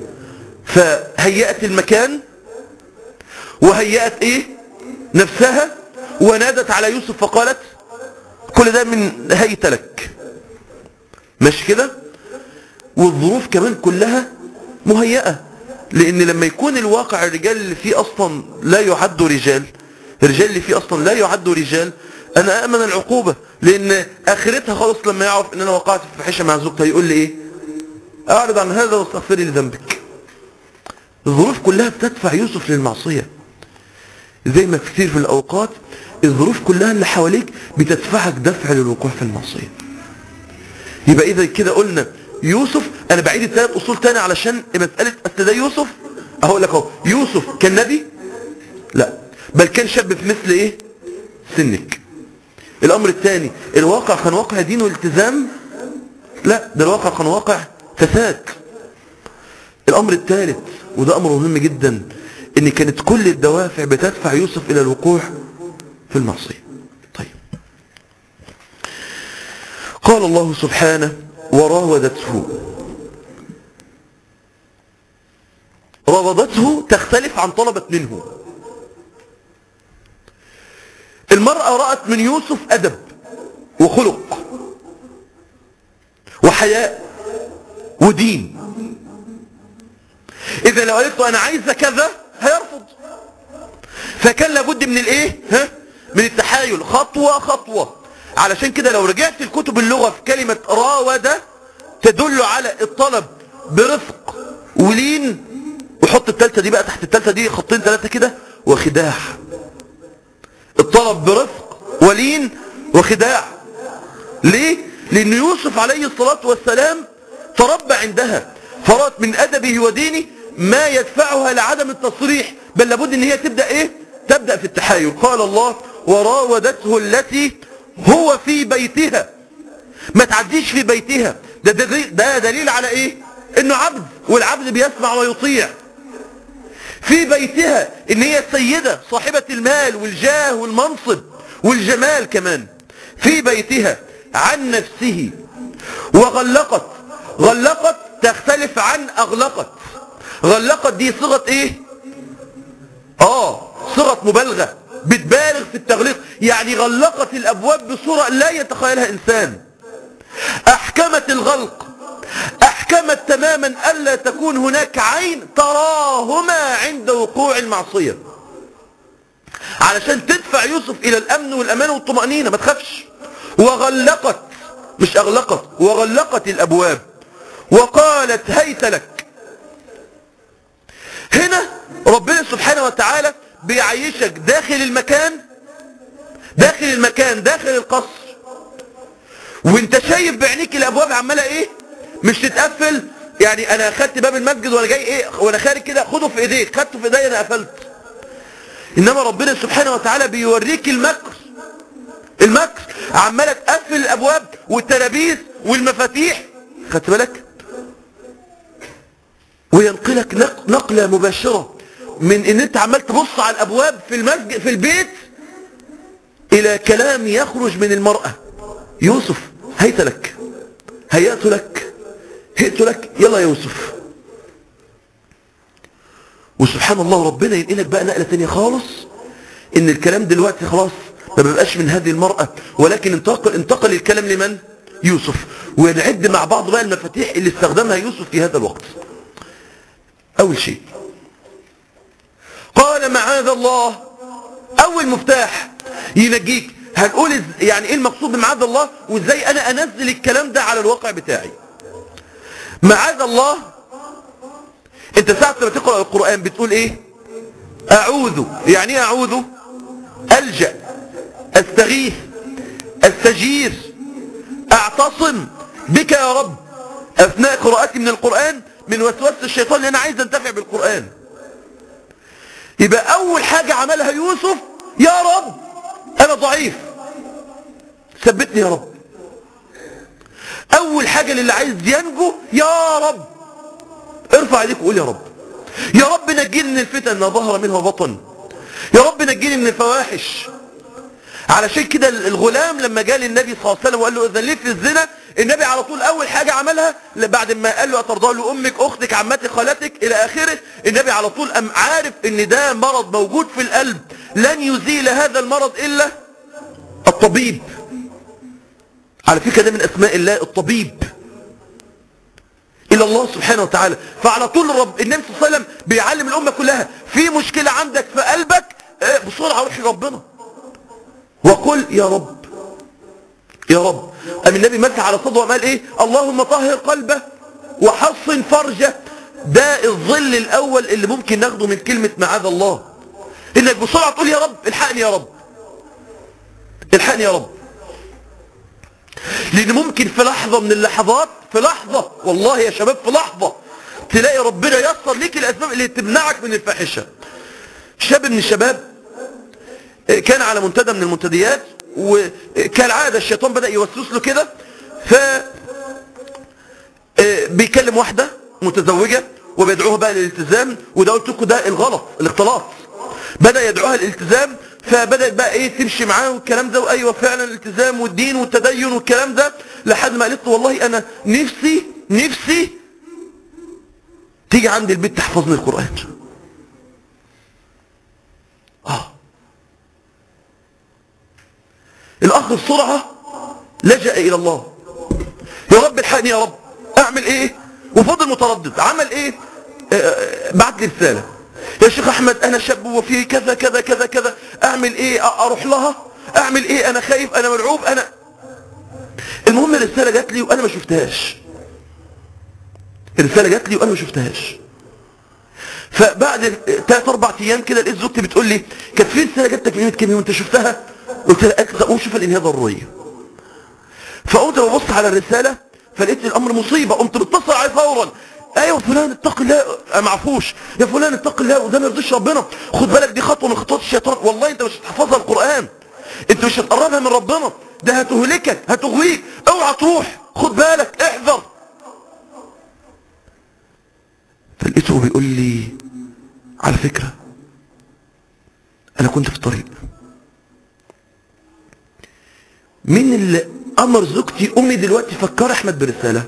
فهيأت المكان وهيأت ايه نفسها ونادت على يوسف فقالت كل ده من هيت لك ماشي كده والظروف كمان كلها مهيئة لان لما يكون الواقع الرجال اللي فيه اصلا لا يعد رجال الرجال اللي فيه اصلا لا يعد رجال انا امن العقوبة لان اخرتها خالص لما يعرف ان انا وقعت في فحشة مع زوجتي يقول لي ايه اعرض عن هذا واستغفري لذنبك الظروف كلها بتدفع يوسف للمعصية زي ما في كتير في الاوقات الظروف كلها اللي حواليك بتدفعك دفع للوقوع في المعصية يبقى اذا كده قلنا يوسف انا بعيد الثلاث اصول تاني علشان مسألة اصل ده يوسف اهو لك اهو يوسف كان نبي لا بل كان شاب في مثل ايه سنك الامر الثاني الواقع كان واقع دين والتزام لا ده الواقع كان واقع فساد الامر الثالث وده امر مهم جدا ان كانت كل الدوافع بتدفع يوسف الى الوقوع في المعصية طيب قال الله سبحانه وراودته راودته تختلف عن طلبت منه المرأة رأت من يوسف أدب وخلق وحياء ودين إذا لو قالت له أنا عايزة كذا هيرفض فكان لابد من الإيه ها؟ من التحايل خطوة خطوة علشان كده لو رجعت الكتب اللغة في كلمة راود تدل على الطلب برفق ولين وحط التالتة دي بقى تحت التالتة دي خطين ثلاثة كده وخداع الطلب برفق ولين وخداع ليه لان يوسف عليه الصلاة والسلام تربى عندها فرأت من ادبه ودينه ما يدفعها لعدم التصريح بل لابد ان هي تبدأ ايه تبدأ في التحايل قال الله وراودته التي هو في بيتها ما تعديش في بيتها ده دليل, ده دليل على ايه انه عبد والعبد بيسمع ويطيع في بيتها ان هي السيدة صاحبة المال والجاه والمنصب والجمال كمان في بيتها عن نفسه وغلقت غلقت تختلف عن اغلقت غلقت دي صيغة ايه اه صيغة مبالغة بتبالغ في التغليق يعني غلقت الابواب بصورة لا يتخيلها انسان احكمت الغلق احكمت تماما الا تكون هناك عين تراهما عند وقوع المعصية علشان تدفع يوسف الى الامن والامان والطمأنينة ما تخافش وغلقت مش اغلقت وغلقت الابواب وقالت هيت لك هنا ربنا سبحانه وتعالى بيعيشك داخل المكان داخل المكان داخل القصر وانت شايف بعينيك الابواب عماله ايه مش تتقفل يعني انا اخدت باب المسجد وانا جاي ايه وانا خارج كده خده في ايديك خدته في ايدي انا قفلت انما ربنا سبحانه وتعالى بيوريك المكر المكر عماله تقفل الابواب والترابيز والمفاتيح خدت بالك وينقلك نق- نقله مباشره من ان انت عمال تبص على الابواب في المسجد في البيت الى كلام يخرج من المرأة يوسف هيت لك هيأت لك هيت لك يلا يا يوسف وسبحان الله ربنا ينقلك بقى نقلة تانية خالص ان الكلام دلوقتي خلاص ما بيبقاش من هذه المرأة ولكن انتقل, انتقل الكلام لمن يوسف ونعد مع بعض بقى المفاتيح اللي استخدمها يوسف في هذا الوقت اول شيء قال معاذ الله اول مفتاح ينجيك هنقول إز- يعني ايه المقصود بمعاذ الله وازاي انا انزل الكلام ده على الواقع بتاعي معاذ الله انت ساعة لما تقرأ القرآن بتقول ايه اعوذ يعني ايه اعوذ الجأ استغيث استجير اعتصم بك يا رب اثناء قراءتي من القرآن من وسوسة الشيطان لان انا عايز انتفع بالقرآن يبقى اول حاجة عملها يوسف يا رب انا ضعيف ثبتني يا رب اول حاجة للي عايز ينجو يا رب ارفع ايديك وقول يا رب يا رب نجيني من الفتن ما ظهر منها بطن يا رب نجيني من الفواحش علشان كده الغلام لما جاء للنبي صلى الله عليه وسلم وقال له اذن ليه في الزنا النبي على طول اول حاجة عملها بعد ما قال له اترضى له امك اختك عمتك خالتك الى اخره النبي على طول ام عارف ان ده مرض موجود في القلب لن يزيل هذا المرض الا الطبيب على فكرة ده من اسماء الله الطبيب الى الله سبحانه وتعالى فعلى طول الرب النبي صلى الله عليه وسلم بيعلم الامة كلها في مشكلة عندك في قلبك اه، بسرعة روح لربنا وقل يا رب يا رب أم النبي مسح على صدره وقال ايه اللهم طهر قلبه وحصن فرجه ده الظل الاول اللي ممكن ناخده من كلمة معاذ الله انك بسرعة تقول يا رب الحقني يا رب الحقني يا رب لان ممكن في لحظة من اللحظات في لحظة والله يا شباب في لحظة تلاقي ربنا يسر ليك الاسباب اللي تمنعك من الفاحشة شاب من الشباب كان على منتدى من المنتديات وكالعادة الشيطان بدأ يوسوس له كده ف بيكلم واحدة متزوجة وبيدعوها بقى للالتزام وده قلت لكم ده الغلط الاختلاط بدأ يدعوها للالتزام فبدأت بقى ايه تمشي معاه والكلام ده وايوه فعلا الالتزام والدين والتدين والكلام ده لحد ما قالت له والله انا نفسي نفسي تيجي عندي البيت تحفظني القرآن اه الاخ بسرعة لجأ الى الله يا رب الحقني يا رب اعمل ايه وفضل متردد عمل ايه آه، آه، بعت لي رسالة يا شيخ احمد انا شاب وفي كذا كذا كذا كذا اعمل ايه أ- اروح لها اعمل ايه انا خايف انا مرعوب انا المهم الرسالة جات لي وانا ما شفتهاش الرسالة جات لي وانا ما شفتهاش فبعد ثلاث اربع ايام كده لقيت زوجتي بتقول لي كانت فين السنه جاتك من كام يوم انت شفتها قلت لها قالت قوم شوف الانهيار الضروريه فقمت ببص على الرساله فلقيت الامر مصيبه قمت متصل عليه فورا ايوه فلان اتق الله ما عفوش يا فلان اتق الله وده ما يرضيش ربنا خد بالك دي خطوه من خطوات الشيطان والله انت مش هتحفظها القران انت مش هتقربها من ربنا ده هتهلكك هتغويك اوعى تروح خد بالك احذر فلقيته بيقول لي على فكرة انا كنت في الطريق مين اللي امر زوجتي امي دلوقتي فكر احمد برسالة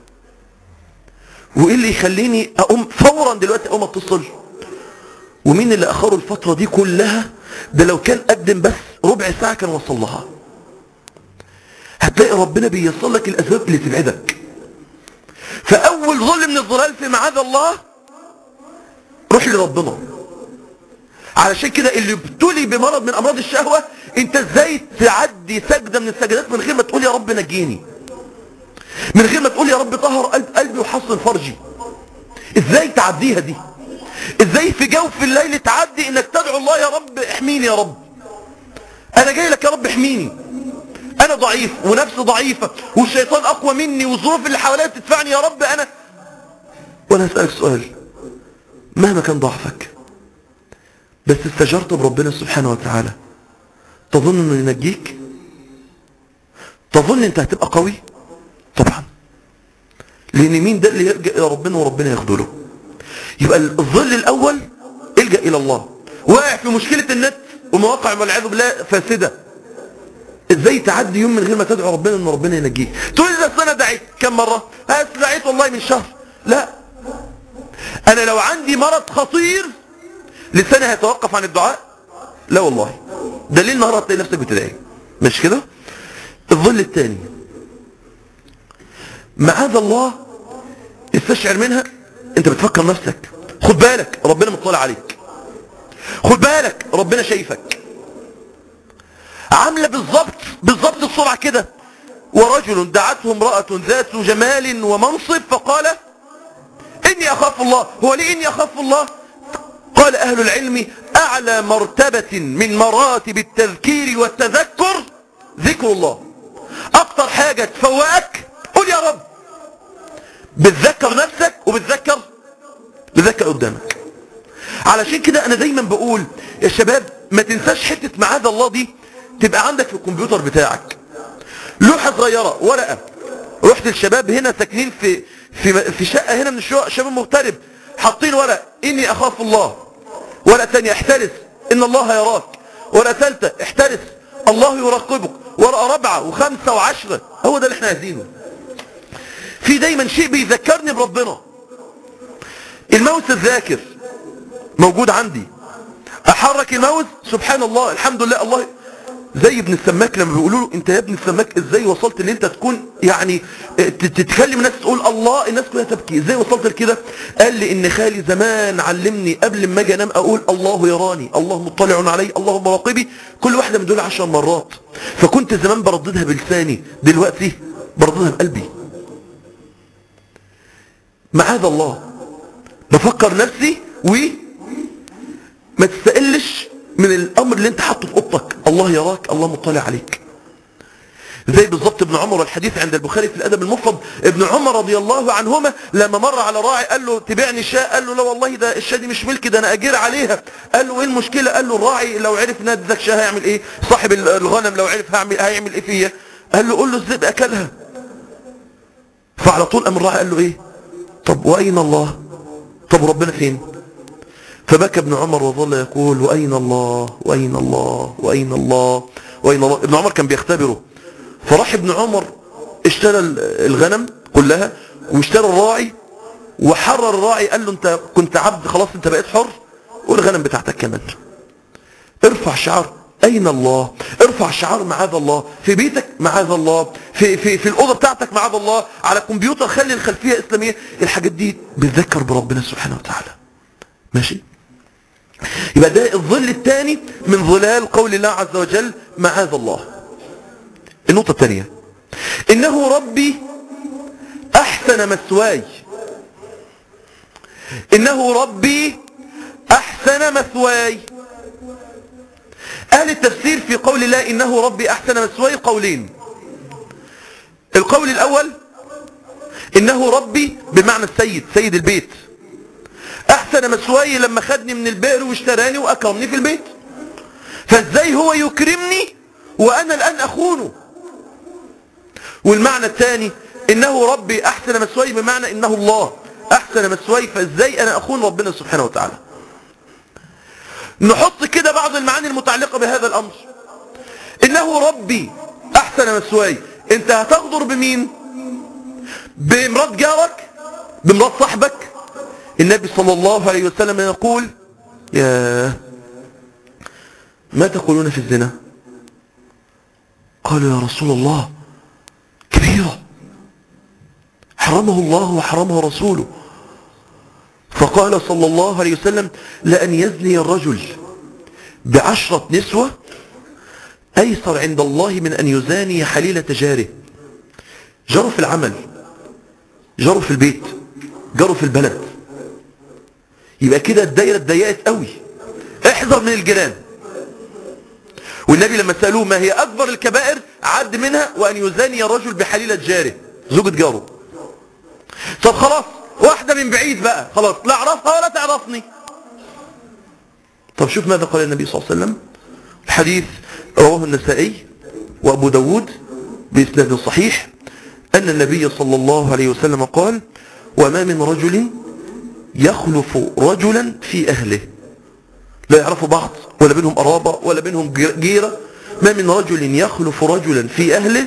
وايه اللي يخليني اقوم فورا دلوقتي اقوم اتصل ومين اللي اخروا الفترة دي كلها ده لو كان قدم بس ربع ساعة كان وصل لها هتلاقي ربنا بيصل لك الاسباب اللي تبعدك فاول ظلم من الظلال في معاذ الله روح لربنا علشان كده اللي ابتلي بمرض من امراض الشهوة انت ازاي تعدي سجدة من السجدات من غير ما تقول يا رب نجيني من غير ما تقول يا رب طهر قلب قلبي وحصن فرجي ازاي تعديها دي ازاي في جوف الليل تعدي انك تدعو الله يا رب احميني يا رب انا جاي لك يا رب احميني انا ضعيف ونفسي ضعيفة والشيطان اقوى مني والظروف اللي حواليا تدفعني يا رب انا وانا اسألك سؤال مهما كان ضعفك بس استجرت بربنا سبحانه وتعالى تظن انه ينجيك تظن انت هتبقى قوي طبعا لان مين ده اللي يلجأ الى ربنا وربنا يخذله يبقى الظل الاول الجأ الى الله واقع في مشكلة النت ومواقع والعياذ بالله فاسدة ازاي تعدي يوم من غير ما تدعو ربنا ان ربنا ينجيك تقول لي ده انا دعيت كم مرة ها دعيت والله من شهر لا انا لو عندي مرض خطير لساني هيتوقف عن الدعاء لا والله ده ليه النهارده تلاقي نفسك بتدعي مش كده الظل الثاني معاذ الله استشعر منها انت بتفكر نفسك خد بالك ربنا مطلع عليك خد بالك ربنا شايفك عامله بالظبط بالظبط السرعه كده ورجل دعته امراه ذات جمال ومنصب فقال اني اخاف الله هو ليه اني اخاف الله قال اهل العلم اعلى مرتبة من مراتب التذكير والتذكر ذكر الله اكتر حاجة تفوقك قول يا رب بتذكر نفسك وبتذكر بتذكر قدامك علشان كده انا دايما بقول يا شباب ما تنساش حتة معاذ الله دي تبقى عندك في الكمبيوتر بتاعك لوحة صغيرة ورقة رحت الشباب هنا ساكنين في في في شقة هنا من الشقق شباب مغترب حاطين ورق اني اخاف الله ورقة ثانيه احترس ان الله يراك ورقة ثالثة احترس الله يراقبك ورقة رابعة وخمسة وعشرة هو ده اللي احنا عايزينه في دايما شيء بيذكرني بربنا الموت الذاكر موجود عندي احرك الموت سبحان الله الحمد لله الله زي ابن السماك لما بيقولوا له انت يا ابن السماك ازاي وصلت ان انت تكون يعني تتكلم الناس تقول الله الناس كلها تبكي ازاي وصلت لكده قال لي ان خالي زمان علمني قبل ما اجي انام اقول الله يراني الله مطلع علي الله مراقبي كل واحده من دول عشر مرات فكنت زمان برددها بلساني دلوقتي برددها بقلبي معاذ الله بفكر نفسي و ما تستقلش من الامر اللي انت حاطه في اوضتك الله يراك الله مطلع عليك زي بالظبط ابن عمر الحديث عند البخاري في الادب المفرد ابن عمر رضي الله عنهما لما مر على راعي قال له تبيعني شاء قال له لا والله ده الشاة دي مش ملكي ده انا اجير عليها قال له ايه المشكله قال له الراعي لو عرف ان ادك شاة هيعمل ايه صاحب الغنم لو عرف هيعمل هيعمل ايه فيا قال له قول له الذئب اكلها فعلى طول قام الراعي قال له ايه طب واين الله طب ربنا فين فبكى ابن عمر وظل يقول وأين الله وأين الله وأين الله وأين الله ابن عمر كان بيختبره فراح ابن عمر اشترى الغنم كلها واشترى الراعي وحرر الراعي قال له انت كنت عبد خلاص انت بقيت حر والغنم بتاعتك كمان ارفع شعار اين الله ارفع شعار معاذ الله في بيتك معاذ الله في في في الاوضه بتاعتك معاذ الله على الكمبيوتر خلي الخلفيه اسلاميه الحاجات دي بتذكر بربنا سبحانه وتعالى ماشي يبقى ده الظل الثاني من ظلال قول الله عز وجل معاذ الله النقطة الثانية إنه ربي أحسن مسواي إنه ربي أحسن مثواي أهل التفسير في قول الله إنه ربي أحسن مثواي قولين القول الأول إنه ربي بمعنى السيد سيد البيت أحسن مثواي لما خدني من البئر واشتراني وأكرمني في البيت فازاي هو يكرمني وأنا الآن أخونه والمعنى الثاني إنه ربي أحسن مثواي بمعنى إنه الله أحسن مثواي فازاي أنا أخون ربنا سبحانه وتعالى نحط كده بعض المعاني المتعلقة بهذا الأمر إنه ربي أحسن مثواي أنت هتغدر بمين بمرات جارك بمرات صاحبك النبي صلى الله عليه وسلم يقول يا ما تقولون في الزنا قالوا يا رسول الله كبيرة حرمه الله وحرمه رسوله فقال صلى الله عليه وسلم لأن يزني الرجل بعشرة نسوة أيسر عند الله من أن يزاني حليلة جاره جروا في العمل جروا في البيت جروا في البلد يبقى كده الدايرة اتضيقت قوي احذر من الجيران والنبي لما سألوه ما هي أكبر الكبائر عد منها وأن يزاني الرجل بحليلة جاره زوجة جاره طب خلاص واحدة من بعيد بقى خلاص لا اعرفها ولا تعرفني طب شوف ماذا قال النبي صلى الله عليه وسلم الحديث رواه النسائي وأبو داود بإسناد صحيح أن النبي صلى الله عليه وسلم قال وما من رجل يخلف رجلا في أهله لا يعرفوا بعض ولا بينهم قرابة ولا بينهم جيرة ما من رجل يخلف رجلا في أهله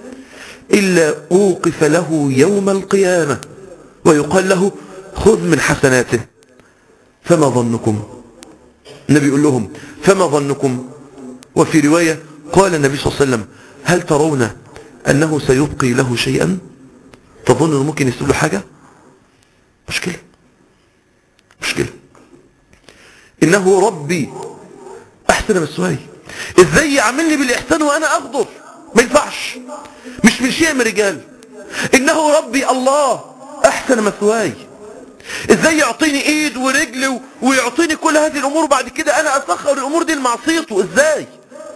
إلا أوقف له يوم القيامة ويقال له خذ من حسناته فما ظنكم النبي يقول لهم فما ظنكم وفي رواية قال النبي صلى الله عليه وسلم هل ترون أنه سيبقي له شيئا تظن أنه ممكن يسيب له حاجة مشكلة مشكلة إنه ربي أحسن مسواي إزاي يعملني بالإحسان وأنا أغضب ما ينفعش مش من شيء من رجال إنه ربي الله أحسن مثواي إزاي يعطيني إيد ورجل ويعطيني كل هذه الأمور وبعد كده أنا أسخر الأمور دي لمعصيته إزاي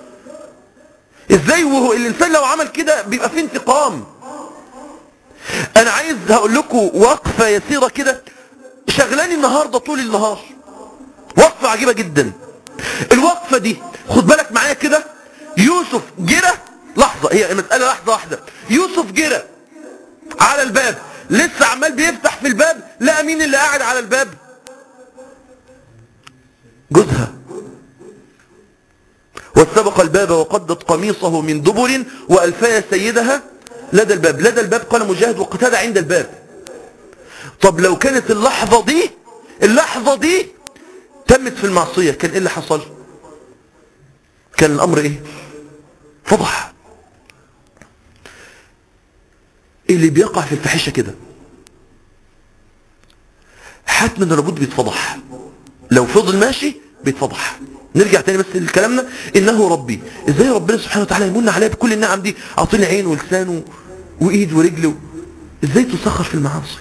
إزاي وهو الإنسان لو عمل كده بيبقى فيه انتقام أنا عايز هقول لكم وقفة يسيرة كده شغلاني النهاردة طول النهار وقفة عجيبة جدا الوقفة دي خد بالك معايا كده يوسف جرى لحظة هي مسألة لحظة واحدة يوسف جرى على الباب لسه عمال بيفتح في الباب لقى مين اللي قاعد على الباب جوزها واستبق الباب وقدت قميصه من دبر وألفايا سيدها لدى الباب لدى الباب قال مجاهد وقتاد عند الباب طب لو كانت اللحظة دي اللحظة دي تمت في المعصية كان ايه اللي حصل كان الامر ايه فضح اللي بيقع في الفحشة كده حتما لابد بيتفضح لو فضل ماشي بيتفضح نرجع تاني بس لكلامنا انه ربي ازاي ربنا سبحانه وتعالى يمن عليا بكل النعم دي اعطيني عين ولسان وايد ورجل ازاي تسخر في المعاصي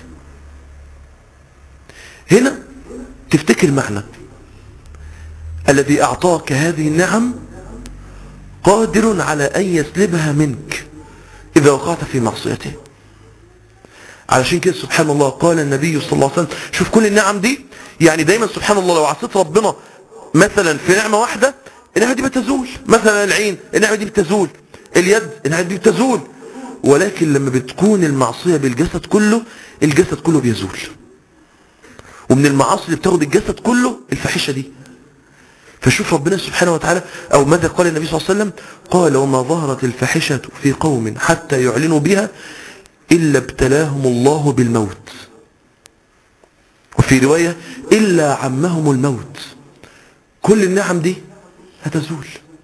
هنا تفتكر معنى الذي أعطاك هذه النعم قادر على أن يسلبها منك إذا وقعت في معصيته علشان كده سبحان الله قال النبي صلى الله عليه وسلم شوف كل النعم دي يعني دايما سبحان الله لو عصيت ربنا مثلا في نعمة واحدة النعمة دي بتزول مثلا العين النعمة دي بتزول اليد النعمة دي بتزول ولكن لما بتكون المعصية بالجسد كله الجسد كله بيزول ومن المعاصي اللي بتاخد الجسد كله الفاحشة دي فشوف ربنا سبحانه وتعالى أو ماذا قال النبي صلى الله عليه وسلم قال وما ظهرت الفاحشة في قوم حتى يعلنوا بها إلا ابتلاهم الله بالموت وفي رواية إلا عمهم الموت كل النعم دي هتزول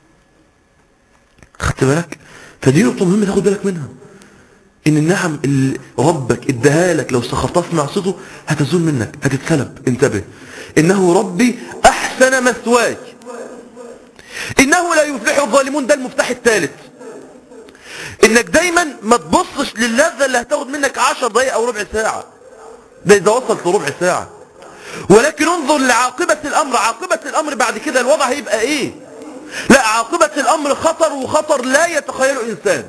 خدت بالك فدي نقطة مهمة تاخد بالك منها ان النعم اللي ربك اداها لك لو سخرتها في معصيته هتزول منك هتتسلب انتبه انه ربي احسن مثواي انه لا يفلح الظالمون ده المفتاح الثالث انك دايما ما تبصش للذة اللي هتاخد منك عشر دقايق او ربع ساعة ده اذا وصلت لربع ساعة ولكن انظر لعاقبة الامر عاقبة الامر بعد كده الوضع هيبقى ايه لا عاقبة الامر خطر وخطر لا يتخيله انسان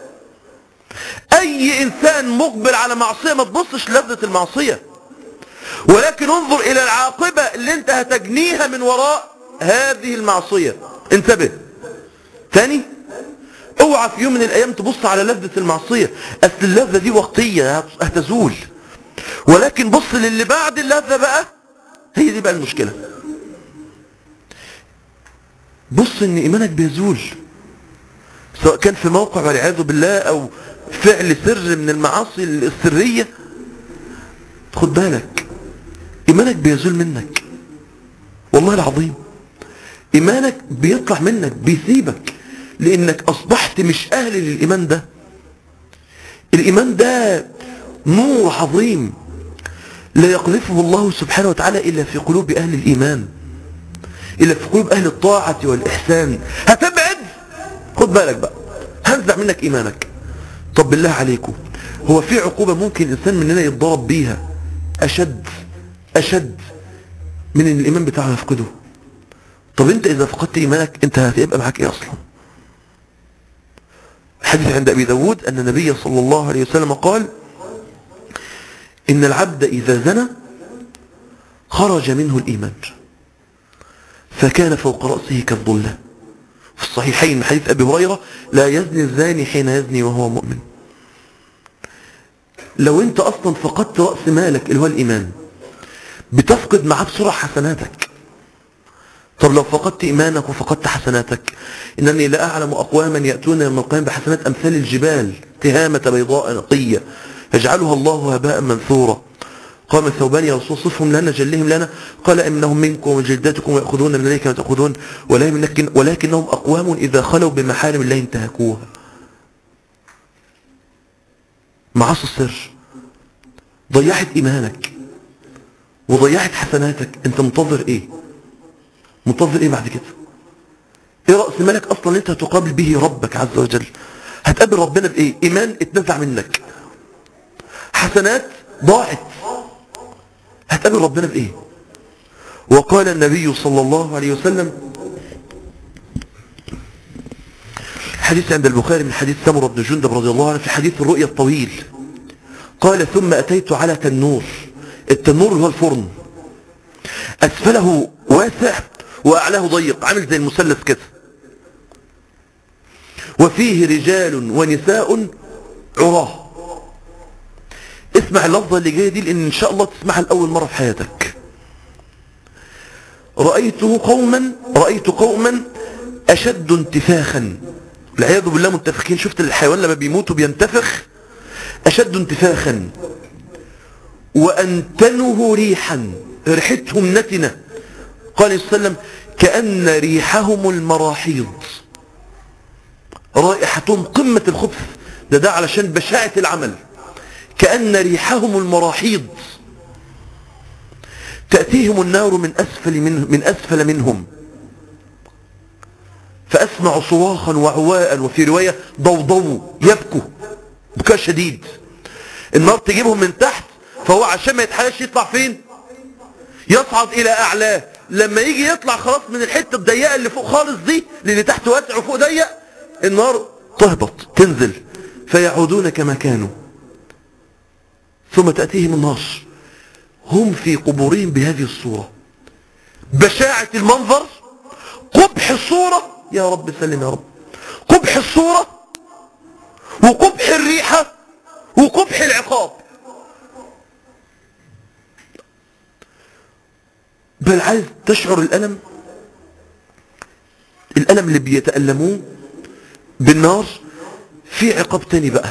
اي انسان مقبل على معصية ما تبصش لذة المعصية ولكن انظر الى العاقبة اللي انت هتجنيها من وراء هذه المعصية انتبه تاني اوعى في يوم من الايام تبص على لذة المعصية اصل اللذة دي وقتية هتزول ولكن بص للي بعد اللذة بقى هي دي بقى المشكلة بص ان ايمانك بيزول سواء كان في موقع والعياذ بالله او فعل سر من المعاصي السرية خد بالك ايمانك بيزول منك والله العظيم ايمانك بيطلع منك بيسيبك لانك اصبحت مش اهل للايمان ده الايمان ده نور عظيم لا يقذفه الله سبحانه وتعالى الا في قلوب اهل الايمان الا في قلوب اهل الطاعة والاحسان هتبعد خد بالك بقى هنزع منك ايمانك طب بالله عليكم هو في عقوبة ممكن انسان مننا يتضرب بيها اشد اشد من ان الايمان بتاعه يفقده طب انت اذا فقدت ايمانك انت هتبقى معاك ايه اصلا حديث عند ابي داود ان النبي صلى الله عليه وسلم قال ان العبد اذا زنى خرج منه الايمان فكان فوق رأسه كالظلة في الصحيحين من حديث ابي هريرة لا يزني الزاني حين يزني وهو مؤمن لو انت اصلا فقدت رأس مالك اللي هو الايمان بتفقد معاه بسرعة حسناتك طب لو فقدت إيمانك وفقدت حسناتك إنني لا أعلم أقواما يأتون يوم القيامة بحسنات أمثال الجبال تهامة بيضاء نقية يجعلها الله هباء منثورا قام الثوبان يا رسول صفهم لنا جلهم لنا قال إنهم منكم وجلداتكم ويأخذون من ذلك ما تأخذون ولكن ولكنهم أقوام إذا خلوا بمحارم الله انتهكوها معاصي السر ضيعت إيمانك وضيعت حسناتك انت منتظر ايه منتظر ايه بعد كده ايه رأس مالك اصلا انت هتقابل به ربك عز وجل هتقابل ربنا بايه ايمان اتنزع منك حسنات ضاعت هتقابل ربنا بايه وقال النبي صلى الله عليه وسلم حديث عند البخاري من حديث سمر بن جندب رضي الله عنه في حديث الرؤيا الطويل قال ثم أتيت على تنور التنور هو الفرن أسفله واسع وأعلاه ضيق عامل زي المثلث كده وفيه رجال ونساء عراه اسمع اللفظة اللي جاية دي لأن إن شاء الله تسمعها لأول مرة في حياتك رأيته قوما رأيت قوما أشد انتفاخا والعياذ بالله منتفخين شفت الحيوان لما بيموتوا بينتفخ أشد انتفاخا وأنتنه ريحا ريحتهم نتنة قال صلى الله عليه وسلم كأن ريحهم المراحيض رائحتهم قمة الخبث ده ده علشان بشاعة العمل كأن ريحهم المراحيض تأتيهم النار من أسفل, من من أسفل منهم فأسمع صراخا وعواء وفي رواية ضوضو يبكوا بكاء شديد النار تجيبهم من تحت فهو عشان ما يتحلاش يطلع فين يصعد الى اعلاه لما يجي يطلع خلاص من الحته الضيقه اللي فوق خالص دي اللي تحت واسع وفوق ضيق النار تهبط تنزل فيعودون كما كانوا ثم تأتيهم النار هم في قبورهم بهذه الصورة بشاعة المنظر قبح الصورة يا رب سلم يا رب قبح الصورة وقبح الريحة وقبح العقاب بل عايز تشعر الألم الألم اللي بيتألموه بالنار في عقاب تاني بقى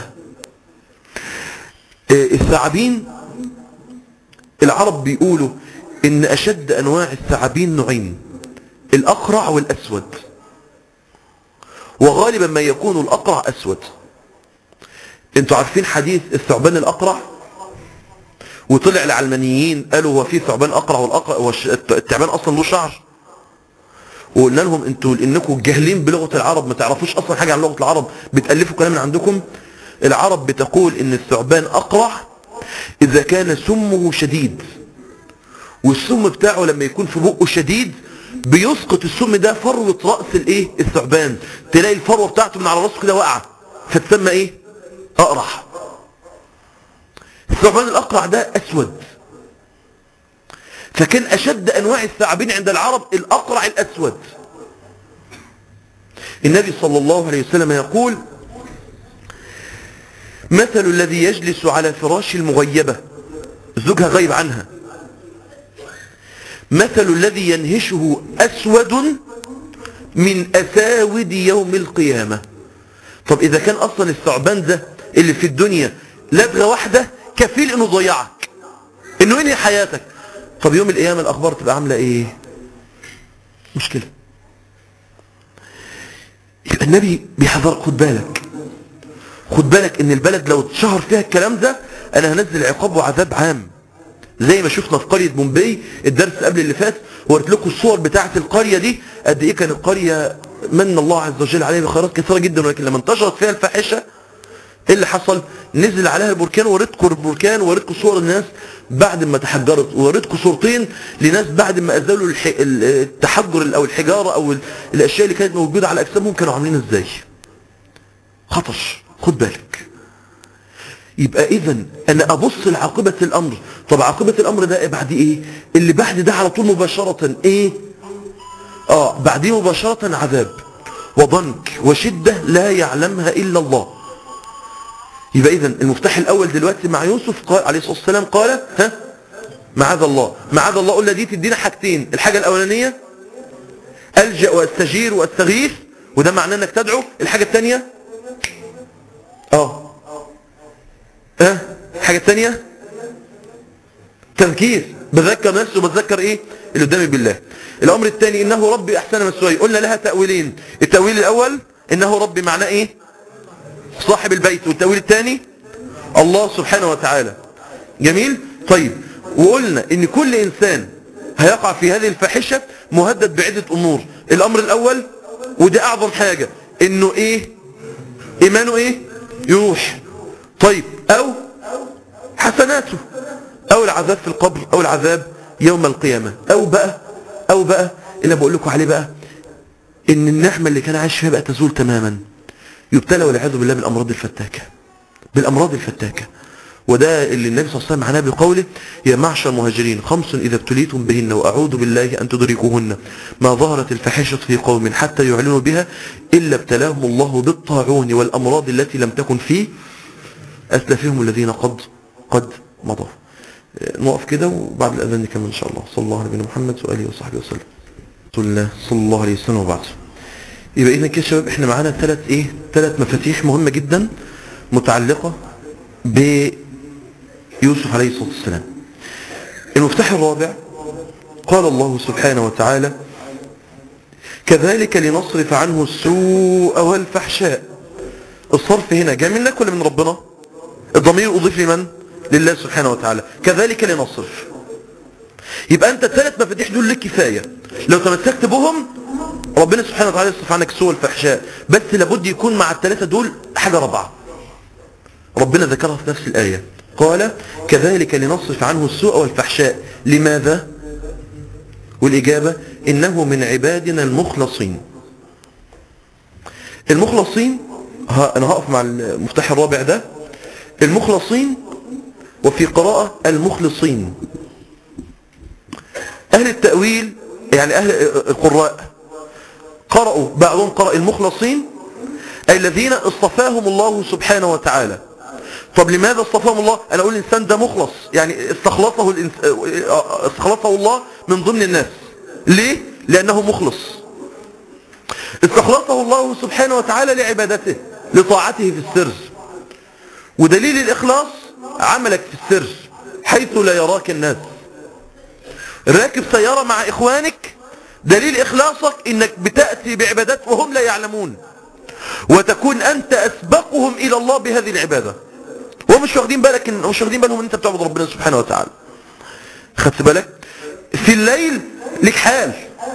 الثعابين العرب بيقولوا ان اشد انواع الثعابين نوعين الاقرع والاسود وغالبا ما يكون الاقرع اسود انتوا عارفين حديث الثعبان الاقرع وطلع العلمانيين قالوا هو في ثعبان اقرع والاقرع والتعبان اصلا له شعر وقلنا لهم انتوا لانكم جاهلين بلغه العرب ما تعرفوش اصلا حاجه عن لغه العرب بتالفوا كلام من عندكم العرب بتقول ان الثعبان اقرع اذا كان سمه شديد والسم بتاعه لما يكون في بقه شديد بيسقط السم ده فروة رأس الايه الثعبان تلاقي الفروة بتاعته من على راسه كده واقعة فتسمى ايه اقرع الثعبان الاقرع ده اسود فكان اشد انواع الثعابين عند العرب الاقرع الاسود النبي صلى الله عليه وسلم يقول مثل الذي يجلس على فراش المغيبة زوجها غيب عنها مثل الذي ينهشه أسود من أساود يوم القيامة طب إذا كان أصلا الثعبان ده اللي في الدنيا لدغة واحدة كفيل إنه ضيعك إنه ينهي حياتك طب يوم القيامة الأخبار تبقى عاملة إيه مشكلة يبقى النبي بيحذر خد بالك خد بالك ان البلد لو اتشهر فيها الكلام ده انا هنزل عقاب وعذاب عام زي ما شفنا في قرية بومبي الدرس قبل اللي فات ورت لكم الصور بتاعة القرية دي قد ايه كانت القرية من الله عز وجل عليها بخيرات كثيرة جدا ولكن لما انتشرت فيها الفاحشة ايه اللي حصل نزل عليها البركان وريتكم البركان وريتكم صور الناس بعد ما تحجرت وريتكم صورتين لناس بعد ما ازالوا الح... التحجر او الحجارة او ال- الاشياء اللي كانت موجودة على اجسامهم كانوا عاملين ازاي خطش خد بالك يبقى اذا انا ابص لعاقبة الامر طب عاقبة الامر ده بعد ايه اللي بعد ده على طول مباشرة ايه اه بعديه مباشرة عذاب وضنك وشدة لا يعلمها الا الله يبقى اذا المفتاح الاول دلوقتي مع يوسف قال عليه الصلاة والسلام قال ها معاذ الله معاذ الله قلنا دي تدينا حاجتين الحاجة الاولانية الجأ واستجير واستغيث وده معناه انك تدعو الحاجة الثانية اه اه الحاجة الثانية تذكير بذكر نفسي وبتذكر ايه اللي قدامي بالله الامر الثاني انه ربي احسن مسواي قلنا لها تأويلين التأويل الاول انه ربي معناه ايه صاحب البيت والتأويل الثاني الله سبحانه وتعالى جميل طيب وقلنا ان كل انسان هيقع في هذه الفاحشة مهدد بعدة امور الامر الاول وده اعظم حاجة انه ايه ايمانه ايه يروح طيب او حسناته او العذاب في القبر او العذاب يوم القيامة او بقى او بقى اللي بقول لكم عليه بقى ان النعمة اللي كان عايش فيها بقى تزول تماما يبتلى والعياذ بالله بالامراض الفتاكة بالامراض الفتاكة وده اللي النبي صلى الله عليه وسلم معناه بقوله يا معشر المهاجرين خمس إذا ابتليتم بهن وأعوذ بالله أن تدركوهن ما ظهرت الفاحشة في قوم حتى يعلنوا بها إلا ابتلاهم الله بالطاعون والأمراض التي لم تكن في أسلافهم الذين قد قد مضوا نقف كده وبعد الأذان نكمل إن شاء الله صلى الله على نبينا محمد وآله وصحبه وسلم رسول الله صلى الله عليه وسلم وبعد يبقى إذا كده يا شباب إحنا معانا ثلاث إيه ثلاث مفاتيح مهمة جدا متعلقة بيوسف عليه الصلاة والسلام المفتاح الرابع قال الله سبحانه وتعالى كذلك لنصرف عنه السوء والفحشاء الصرف هنا جاء منك ولا من ربنا الضمير أضيف لمن لله سبحانه وتعالى كذلك لنصرف يبقى أنت الثلاث مفاتيح دول لك كفاية لو تمسكت بهم ربنا سبحانه وتعالى يصرف عنك السوء والفحشاء بس لابد يكون مع الثلاثة دول حاجة رابعة ربنا ذكرها في نفس الآية قال كذلك لنصرف عنه السوء والفحشاء لماذا والإجابة إنه من عبادنا المخلصين المخلصين ها أنا هقف مع المفتاح الرابع ده المخلصين وفي قراءة المخلصين أهل التأويل يعني أهل القراء قرأوا بعضهم قرأ المخلصين أي الذين اصطفاهم الله سبحانه وتعالى طب لماذا اصطفاهم الله انا اقول الانسان ده مخلص يعني استخلصه الإنس... استخلصه الله من ضمن الناس ليه لانه مخلص استخلصه الله سبحانه وتعالى لعبادته لطاعته في السر ودليل الاخلاص عملك في السر حيث لا يراك الناس راكب سيارة مع اخوانك دليل اخلاصك انك بتأتي بعبادات وهم لا يعلمون وتكون انت اسبقهم الى الله بهذه العباده وهم مش واخدين بالك ان مش واخدين بالهم ان انت بتعبد ربنا سبحانه وتعالى خدت بالك في الليل لك حال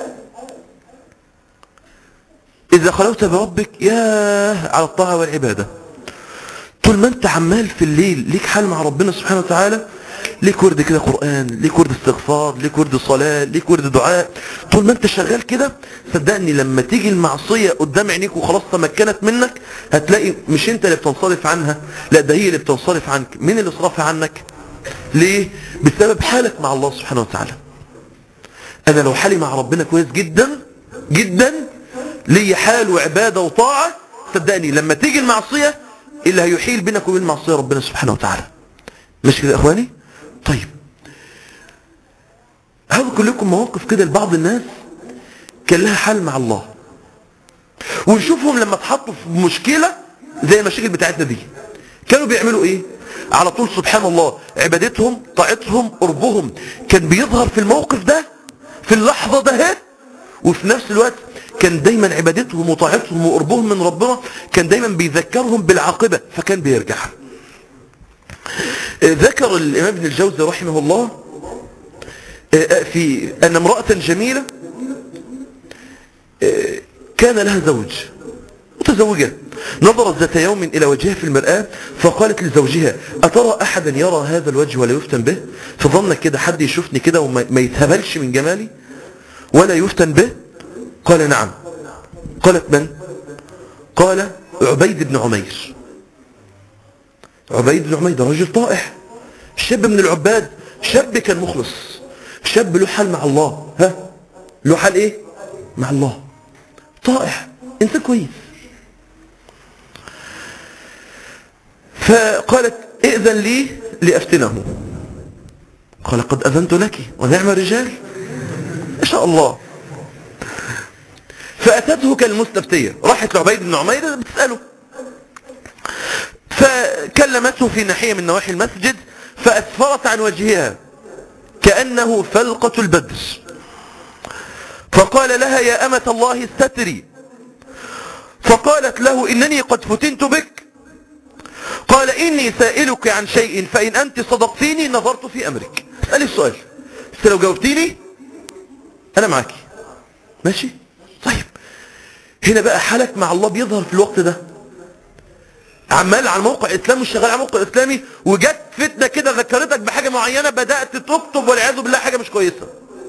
اذا خلوت بربك يا على الطاعه والعباده طول ما انت عمال في الليل ليك حال مع ربنا سبحانه وتعالى ليك ورد كده قرآن ليك ورد استغفار ليك ورد صلاة ليك ورد دعاء طول ما انت شغال كده صدقني لما تيجي المعصية قدام عينيك وخلاص تمكنت منك هتلاقي مش انت اللي بتنصرف عنها لا ده هي اللي بتنصرف عنك مين اللي صرفها عنك ليه بسبب حالك مع الله سبحانه وتعالى انا لو حالي مع ربنا كويس جدا جدا لي حال وعبادة وطاعة صدقني لما تيجي المعصية اللي هيحيل بينك وبين المعصية ربنا سبحانه وتعالى مش كده يا اخواني طيب هذكر لكم مواقف كده لبعض الناس كان لها حل مع الله ونشوفهم لما اتحطوا في مشكلة زي المشاكل بتاعتنا دي كانوا بيعملوا ايه على طول سبحان الله عبادتهم طاعتهم قربهم كان بيظهر في الموقف ده في اللحظة ده هي وفي نفس الوقت كان دايما عبادتهم وطاعتهم وقربهم من ربنا كان دايما بيذكرهم بالعاقبة فكان بيرجع ذكر الإمام ابن الجوزي رحمه الله في أن امرأة جميلة كان لها زوج متزوجة نظرت ذات يوم إلى وجهها في المرآة فقالت لزوجها أترى أحدا يرى هذا الوجه ولا يفتن به فظنك كده حد يشوفني كده وما يتهبلش من جمالي ولا يفتن به قال نعم قالت من قال عبيد بن عمير عبيد بن عمير ده رجل طائح شاب من العباد شاب كان مخلص شاب له حال مع الله ها له حال ايه مع الله طائح انسان كويس فقالت ائذن لي لأفتنه قال قد أذنت لك ونعم الرجال ما شاء الله فأتته كالمستفتية راحت لعبيد بن عمير بتسأله فكلمته في ناحية من نواحي المسجد فأسفرت عن وجهها كأنه فلقة البدر فقال لها يا أمة الله استتري فقالت له إنني قد فتنت بك قال إني سائلك عن شيء فإن أنت صدقتيني نظرت في أمرك اسألي السؤال بس لو جاوبتيني أنا معاكي ماشي طيب هنا بقى حالك مع الله بيظهر في الوقت ده عمال على الموقع الاسلامي وشغال على الموقع الاسلامي وجت فتنه كده ذكرتك بحاجه معينه بدات تكتب والعياذ بالله حاجه مش كويسه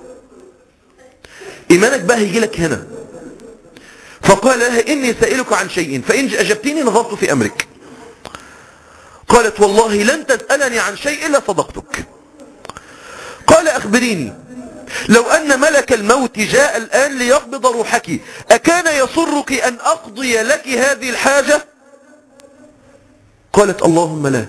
ايمانك بقى هيجي لك هنا فقال لها اني سائلك عن شيء فان اجبتني نظرت في امرك قالت والله لن تسالني عن شيء الا صدقتك قال اخبريني لو أن ملك الموت جاء الآن ليقبض روحك أكان يسرك أن أقضي لك هذه الحاجة قالت اللهم لا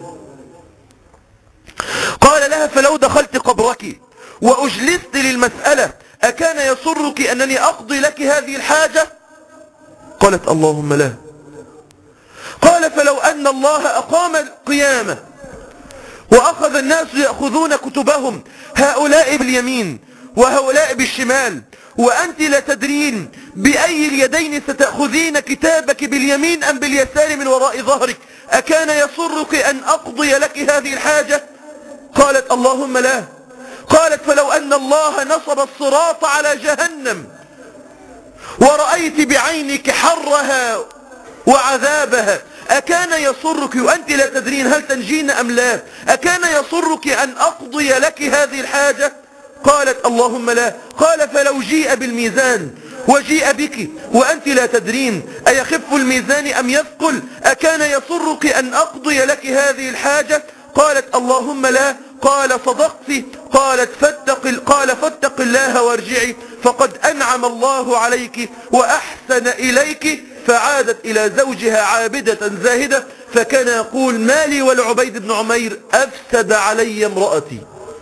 قال لها فلو دخلت قبرك وأجلست للمسألة أكان يسرك أنني أقضي لك هذه الحاجة قالت اللهم لا قال فلو أن الله أقام القيامة وأخذ الناس يأخذون كتبهم هؤلاء باليمين وهؤلاء بالشمال وأنت لا تدرين بأي اليدين ستأخذين كتابك باليمين أم باليسار من وراء ظهرك أكان يسرك أن أقضي لك هذه الحاجة قالت اللهم لا قالت فلو أن الله نصب الصراط على جهنم ورأيت بعينك حرها وعذابها أكان يسرك وأنت لا تدرين هل تنجين أم لا أكان يسرك أن أقضي لك هذه الحاجة قالت اللهم لا قال فلو جيء بالميزان وجيء بك وأنت لا تدرين أيخف الميزان أم يثقل أكان يسرك أن أقضي لك هذه الحاجة قالت اللهم لا قال صدقت قالت فاتق قال فاتق الله وارجعي فقد أنعم الله عليك وأحسن إليك فعادت إلى زوجها عابدة زاهدة فكان يقول مالي ولعبيد بن عمير أفسد علي امرأتي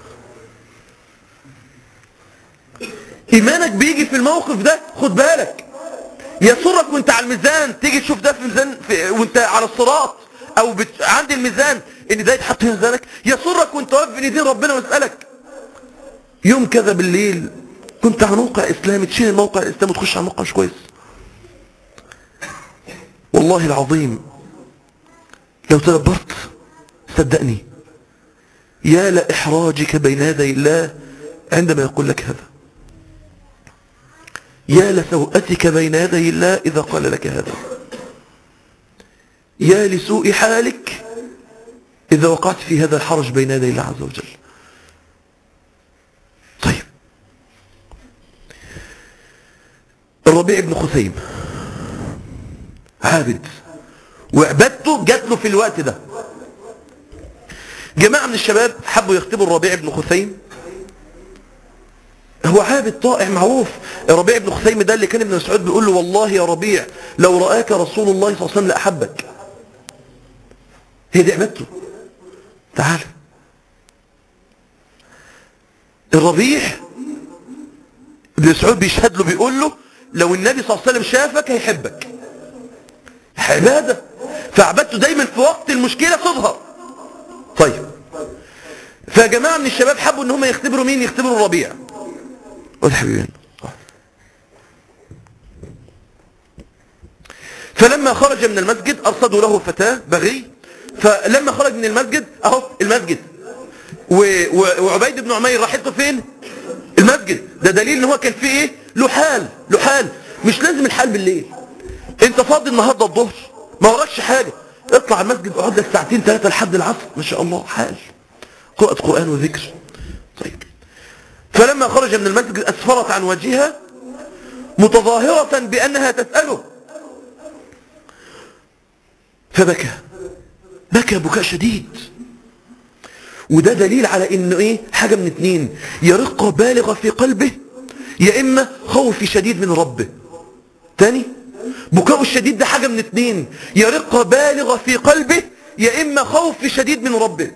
إيمانك بيجي في الموقف ده خد بالك يسرك وانت على الميزان تيجي تشوف ده في الميزان في وانت على الصراط او بت... عند الميزان ان ده يتحط في ميزانك يسرك وانت واقف بين ايدين ربنا ويسألك يوم كذا بالليل كنت على موقع اسلامي تشيل الموقع الاسلامي وتخش على موقع مش كويس والله العظيم لو تدبرت صدقني يا لإحراجك بين يدي الله عندما يقول لك هذا يا لسوءتك بين يدي الله إذا قال لك هذا يا لسوء حالك إذا وقعت في هذا الحرج بين يدي الله عز وجل خثيم عابد وعبادته جات له في الوقت ده جماعة من الشباب حبوا يختبروا الربيع بن خثيم هو عابد طائع معروف ربيع بن خثيم ده اللي كان ابن مسعود بيقول له والله يا ربيع لو رآك رسول الله صلى الله عليه وسلم لأحبك هي دي عبادته تعال الربيع ابن مسعود بيشهد له بيقول له لو النبي صلى الله عليه وسلم شافك هيحبك عبادة فعبادته دايما في وقت المشكلة تظهر طيب فجماعة من الشباب حبوا ان هم يختبروا مين يختبروا الربيع قول حبيبين فلما خرج من المسجد أرصدوا له فتاة بغي فلما خرج من المسجد أهو المسجد و- و- وعبيد بن عمير راحته فين المسجد ده دليل ان هو كان فيه ايه له حال له حال مش لازم الحال بالليل انت فاضي النهارده الظهر ما وراكش حاجه اطلع المسجد اقعد لك ساعتين ثلاثه لحد العصر ما شاء الله حال قراءه قران وذكر طيب فلما خرج من المسجد اسفرت عن وجهها متظاهره بانها تساله فبكى بكى بكاء شديد وده دليل على انه ايه حاجة من اتنين يا رقة بالغة في قلبه يا اما خوف شديد من ربه تاني بكاء الشديد ده حاجة من اتنين يا رقة بالغة في قلبه يا اما خوف شديد من ربه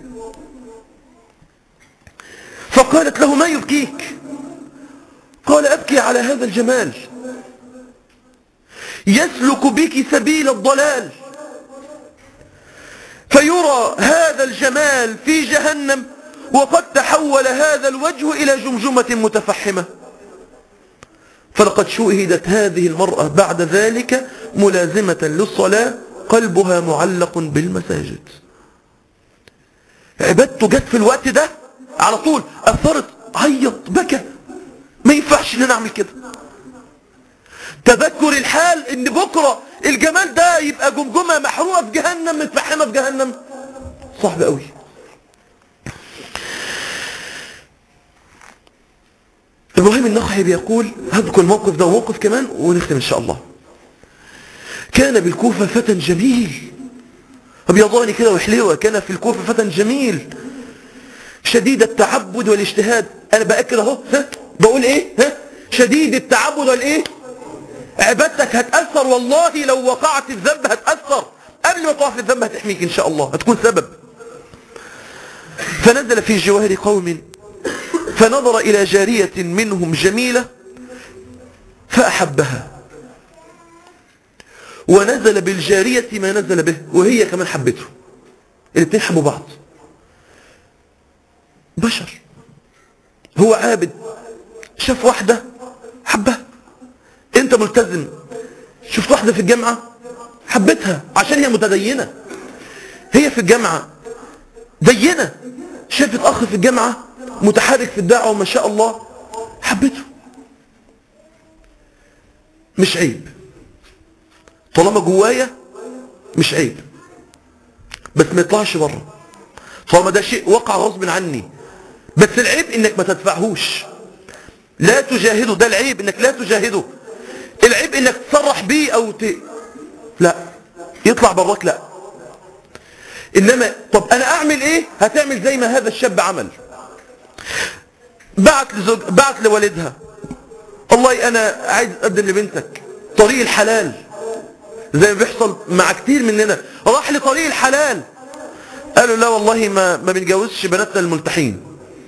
فقالت له ما يبكيك قال ابكي على هذا الجمال يسلك بك سبيل الضلال فيرى هذا الجمال في جهنم وقد تحول هذا الوجه إلى جمجمة متفحمة فلقد شوهدت هذه المرأة بعد ذلك ملازمة للصلاة قلبها معلق بالمساجد عبادته جت في الوقت ده على طول أثرت عيط بكى ما ينفعش ان انا اعمل كده تذكر الحال ان بكرة الجمال ده يبقى جمجمة محروقة في جهنم متفحمة في جهنم صعب قوي ابراهيم النخعي بيقول هذكر الموقف ده وموقف كمان ونختم ان شاء الله كان بالكوفة فتى جميل ابيضاني كده وحليوة كان في الكوفة فتى جميل شديد التعبد والاجتهاد انا باكد اهو ها بقول ايه ها شديد التعبد والايه عبادتك هتأثر والله لو وقعت في الذنب هتأثر قبل ما تقع في الذنب هتحميك ان شاء الله هتكون سبب فنزل في جوار قوم فنظر الى جارية منهم جميلة فأحبها ونزل بالجارية ما نزل به وهي كمان حبته الاثنين حبوا بعض بشر هو عابد شاف واحدة حبها انت ملتزم شفت واحدة في الجامعة حبتها عشان هي متدينة هي في الجامعة دينة شافت اخ في الجامعة متحرك في الدعوة ما شاء الله حبته مش عيب طالما جوايا مش عيب بس ما يطلعش بره طالما ده شيء وقع غصب عني بس العيب انك ما تدفعهوش لا تجاهده ده العيب انك لا تجاهده العيب انك تصرح بيه او ت... لا يطلع براك لا انما طب انا اعمل ايه هتعمل زي ما هذا الشاب عمل بعت لزوج بعت لوالدها والله انا عايز اقدم لبنتك طريق الحلال زي ما بيحصل مع كتير مننا راح لطريق الحلال قالوا لا والله ما ما بنجوزش بناتنا الملتحين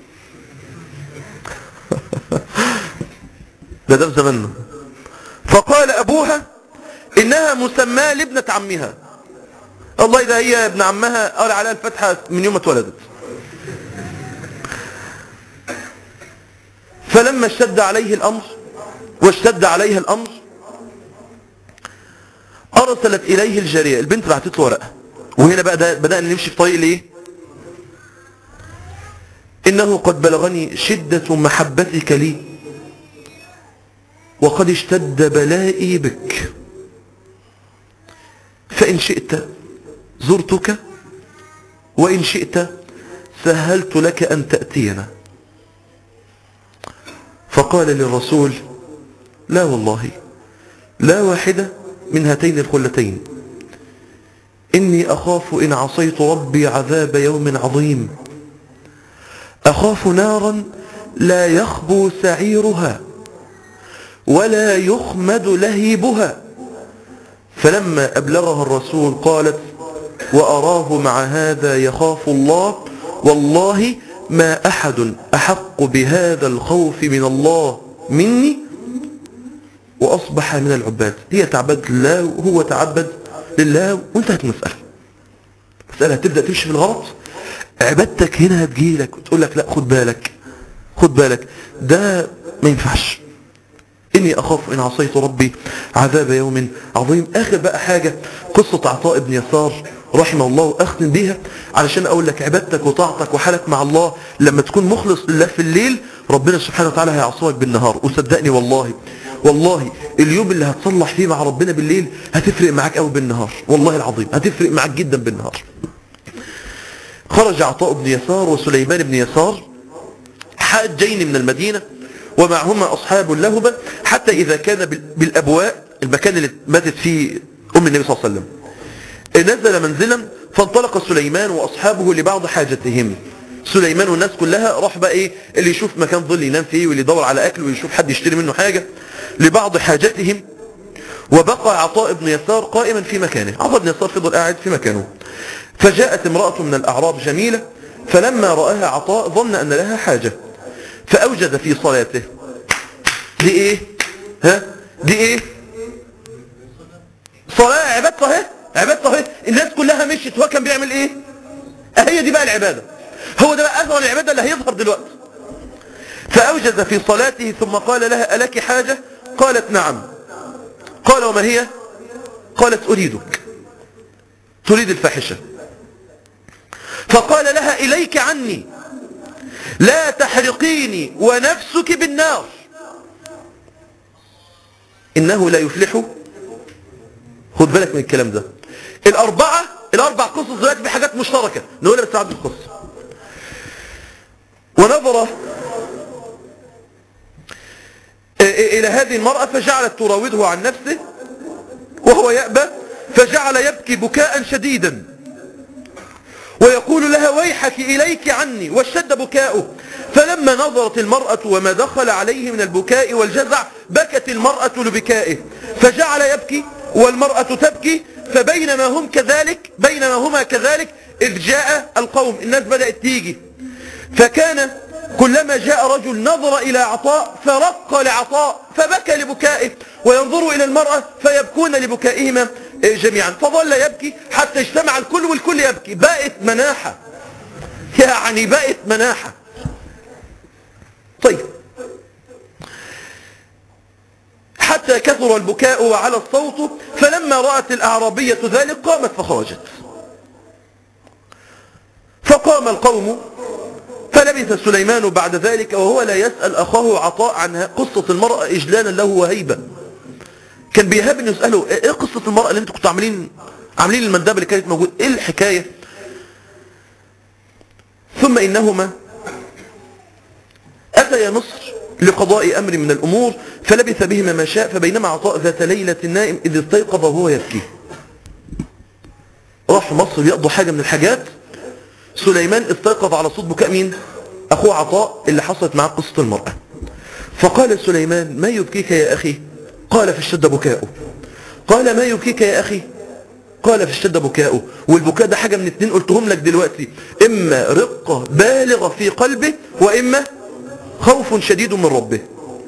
ده ده في زماننا فقال ابوها انها مسماه لابنة عمها الله ده هي ابن عمها قال عليها الفتحة من يوم ما اتولدت فلما اشتد عليه الامر واشتد عليها الامر ارسلت اليه الجارية البنت بعتت له ورقة وهنا بقى ده بدأنا نمشي في طريق الايه انه قد بلغني شدة محبتك لي وقد اشتد بلائي بك فإن شئت زرتك وإن شئت سهلت لك أن تأتينا فقال للرسول لا والله لا واحدة من هاتين الخلتين إني أخاف إن عصيت ربي عذاب يوم عظيم أخاف نارا لا يخبو سعيرها ولا يخمد لهيبها فلما أبلغها الرسول قالت وأراه مع هذا يخاف الله والله ما أحد أحق بهذا الخوف من الله مني وأصبح من العباد هي تعبد لله وهو تعبد لله وانتهت المسألة مسألة هتبدأ تمشي في الغلط عبادتك هنا هتجيلك وتقول لك لا خد بالك خد بالك ده ما ينفعش إني أخاف إن عصيت ربي عذاب يوم عظيم آخر بقى حاجة قصة عطاء بن يسار رحمه الله أختم بيها علشان أقول لك عبادتك وطاعتك وحالك مع الله لما تكون مخلص لله في الليل ربنا سبحانه وتعالى هيعصوك بالنهار وصدقني والله والله اليوم اللي هتصلح فيه مع ربنا بالليل هتفرق معاك قوي بالنهار والله العظيم هتفرق معاك جدا بالنهار خرج عطاء بن يسار وسليمان بن يسار حاجين من المدينة ومعهما أصحاب لهما حتى إذا كان بالأبواء المكان اللي ماتت فيه أم النبي صلى الله عليه وسلم نزل منزلا فانطلق سليمان وأصحابه لبعض حاجتهم سليمان والناس كلها راح بقى ايه اللي يشوف مكان ظل ينام فيه واللي يدور على اكل ويشوف حد يشتري منه حاجة لبعض حاجتهم وبقى عطاء بن يسار قائما في مكانه عطاء بن يسار فضل قاعد في مكانه فجاءت امرأة من الأعراب جميلة فلما رآها عطاء ظن أن لها حاجة فأوجد في صلاته دي ايه ها دي ايه صلاة عبادته اهي عبادته اهي الناس كلها مشيت هو كان بيعمل ايه هي دي بقى العبادة هو ده بقى أثر العبادة اللي هيظهر دلوقتي فأوجز في صلاته ثم قال لها ألك حاجة قالت نعم قال وما هي قالت أريدك تريد الفاحشة فقال لها إليك عني لا تحرقيني ونفسك بالنار إنه لا يفلح خد بالك من الكلام ده الأربعة الأربع قصص دلوقتي في حاجات مشتركة نقولها بس عبد القصة ونظر إلى هذه المرأة فجعلت تراوده عن نفسه وهو يأبى فجعل يبكي بكاء شديدا ويقول لها ويحك إليك عني واشتد بكاؤه فلما نظرت المرأة وما دخل عليه من البكاء والجزع بكت المرأة لبكائه فجعل يبكي والمرأة تبكي فبينما هم كذلك بينما هما كذلك إذ جاء القوم الناس بدأت تيجي فكان كلما جاء رجل نظر إلى عطاء فرق لعطاء فبكى لبكائه وينظر إلى المرأة فيبكون لبكائهما جميعا فظل يبكي حتى اجتمع الكل والكل يبكي بقت مناحة يعني بقت مناحة طيب حتى كثر البكاء وعلى الصوت فلما رأت الأعرابية ذلك قامت فخرجت فقام القوم فلبث سليمان بعد ذلك وهو لا يسأل أخاه عطاء عن قصة المرأة إجلالا له وهيبة كان بيهاب انه يسأله ايه قصة المرأة اللي انتوا كنتوا عاملين عاملين المندبة اللي كانت موجود ايه الحكاية ثم انهما اتيا مصر لقضاء امر من الامور فلبث بهما ما شاء فبينما عطاء ذات ليلة النائم اذ استيقظ وهو يبكي راح مصر يقضوا حاجة من الحاجات سليمان استيقظ على صوت بكاء مين اخوه عطاء اللي حصلت معاه قصة المرأة فقال سليمان ما يبكيك يا اخي قال فاشتد بكاؤه قال ما يبكيك يا أخي قال فاشتد بكاؤه والبكاء ده حاجة من اتنين قلتهم لك دلوقتي إما رقة بالغة في قلبه وإما خوف شديد من ربه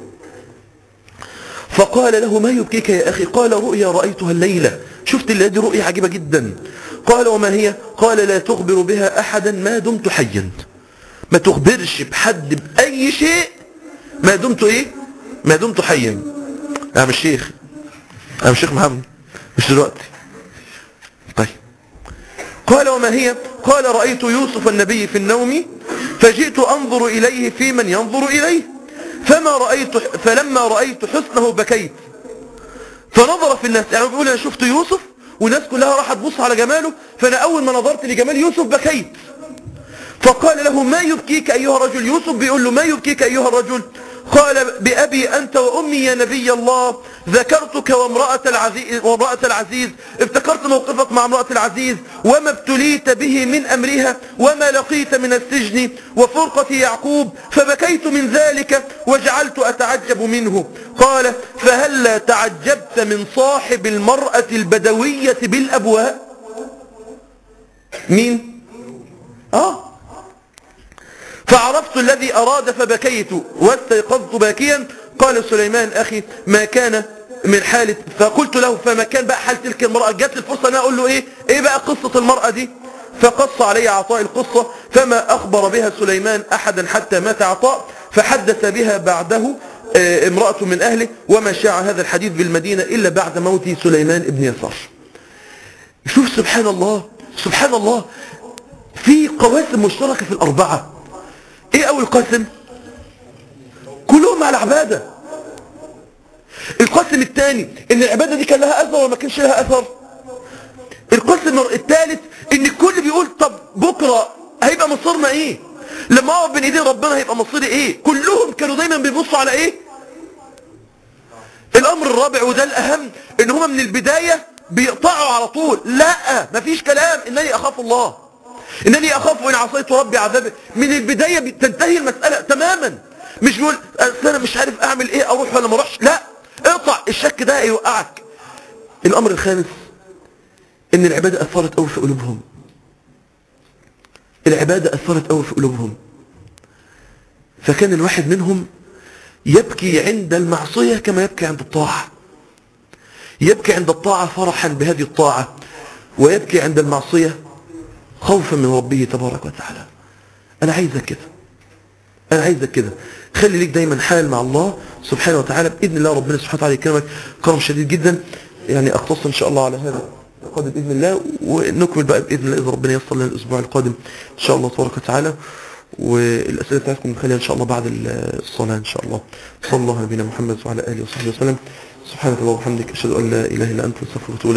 فقال له ما يبكيك يا أخي قال رؤيا رأيتها الليلة شفت الليلة دي رؤيا عجيبة جدا قال وما هي قال لا تخبر بها أحدا ما دمت حيا ما تخبرش بحد بأي شيء ما دمت إيه ما دمت حيا أنا مش شيخ أنا مش شيخ محمد مش دلوقتي طيب قال وما هي قال رأيت يوسف النبي في النوم فجئت أنظر إليه في من ينظر إليه فما رأيت فلما رأيت حسنه بكيت فنظر في الناس يعني بيقول أنا شفت يوسف والناس كلها راحت تبص على جماله فأنا أول ما نظرت لجمال يوسف بكيت فقال له ما يبكيك أيها الرجل يوسف بيقول له ما يبكيك أيها الرجل قال بأبي أنت وأمي يا نبي الله ذكرتك وامرأة العزيز, وامرأة العزيز افتكرت موقفك مع امرأة العزيز وما ابتليت به من أمرها وما لقيت من السجن وفرقة يعقوب فبكيت من ذلك وجعلت أتعجب منه قال فهلا تعجبت من صاحب المرأة البدوية بالأبواء مين آه فعرفت الذي أراد فبكيت واستيقظت باكيا قال سليمان أخي ما كان من حالة فقلت له فما كان بقى حال تلك المرأة جات لي الفرصة أن أقول له إيه إيه بقى قصة المرأة دي فقص علي عطاء القصة فما أخبر بها سليمان أحدا حتى مات عطاء فحدث بها بعده آه، امرأة من أهله وما شاع هذا الحديث بالمدينة إلا بعد موت سليمان ابن يسار شوف سبحان الله سبحان الله في قواسم مشتركة في الأربعة ايه اول قاسم كلهم على العبادة القاسم الثاني ان العبادة دي كان لها اثر ولا ما كانش لها اثر القاسم الثالث ان الكل بيقول طب بكرة هيبقى مصيرنا ايه لما اقف بين ايدين ربنا هيبقى مصيري ايه كلهم كانوا دايما بيبصوا على ايه الامر الرابع وده الاهم ان هما من البداية بيقطعوا على طول لا مفيش كلام انني اخاف الله انني اخاف وان عصيت ربي عذابه من البداية تنتهي المسألة تماما مش بيقول أصل انا مش عارف اعمل ايه اروح ولا ما اروحش لا اقطع الشك ده هيوقعك الامر الخامس ان العبادة اثرت قوي في قلوبهم العبادة اثرت قوي في قلوبهم فكان الواحد منهم يبكي عند المعصية كما يبكي عند الطاعة يبكي عند الطاعة فرحا بهذه الطاعة ويبكي عند المعصية خوفا من ربه تبارك وتعالى انا عايزك كده انا عايزك كده خلي ليك دايما حال مع الله سبحانه وتعالى باذن الله ربنا سبحانه وتعالى يكرمك كرم شديد جدا يعني اقتصر ان شاء الله على هذا القادم باذن الله ونكمل بقى باذن الله اذا ربنا ييسر لنا الاسبوع القادم ان شاء الله تبارك وتعالى والاسئله بتاعتكم نخليها ان شاء الله بعد الصلاه ان شاء الله صلى الله على نبينا محمد وعلى اله وصحبه وسلم سبحانك اللهم وبحمدك اشهد ان لا اله الا انت استغفرك واتوب اليك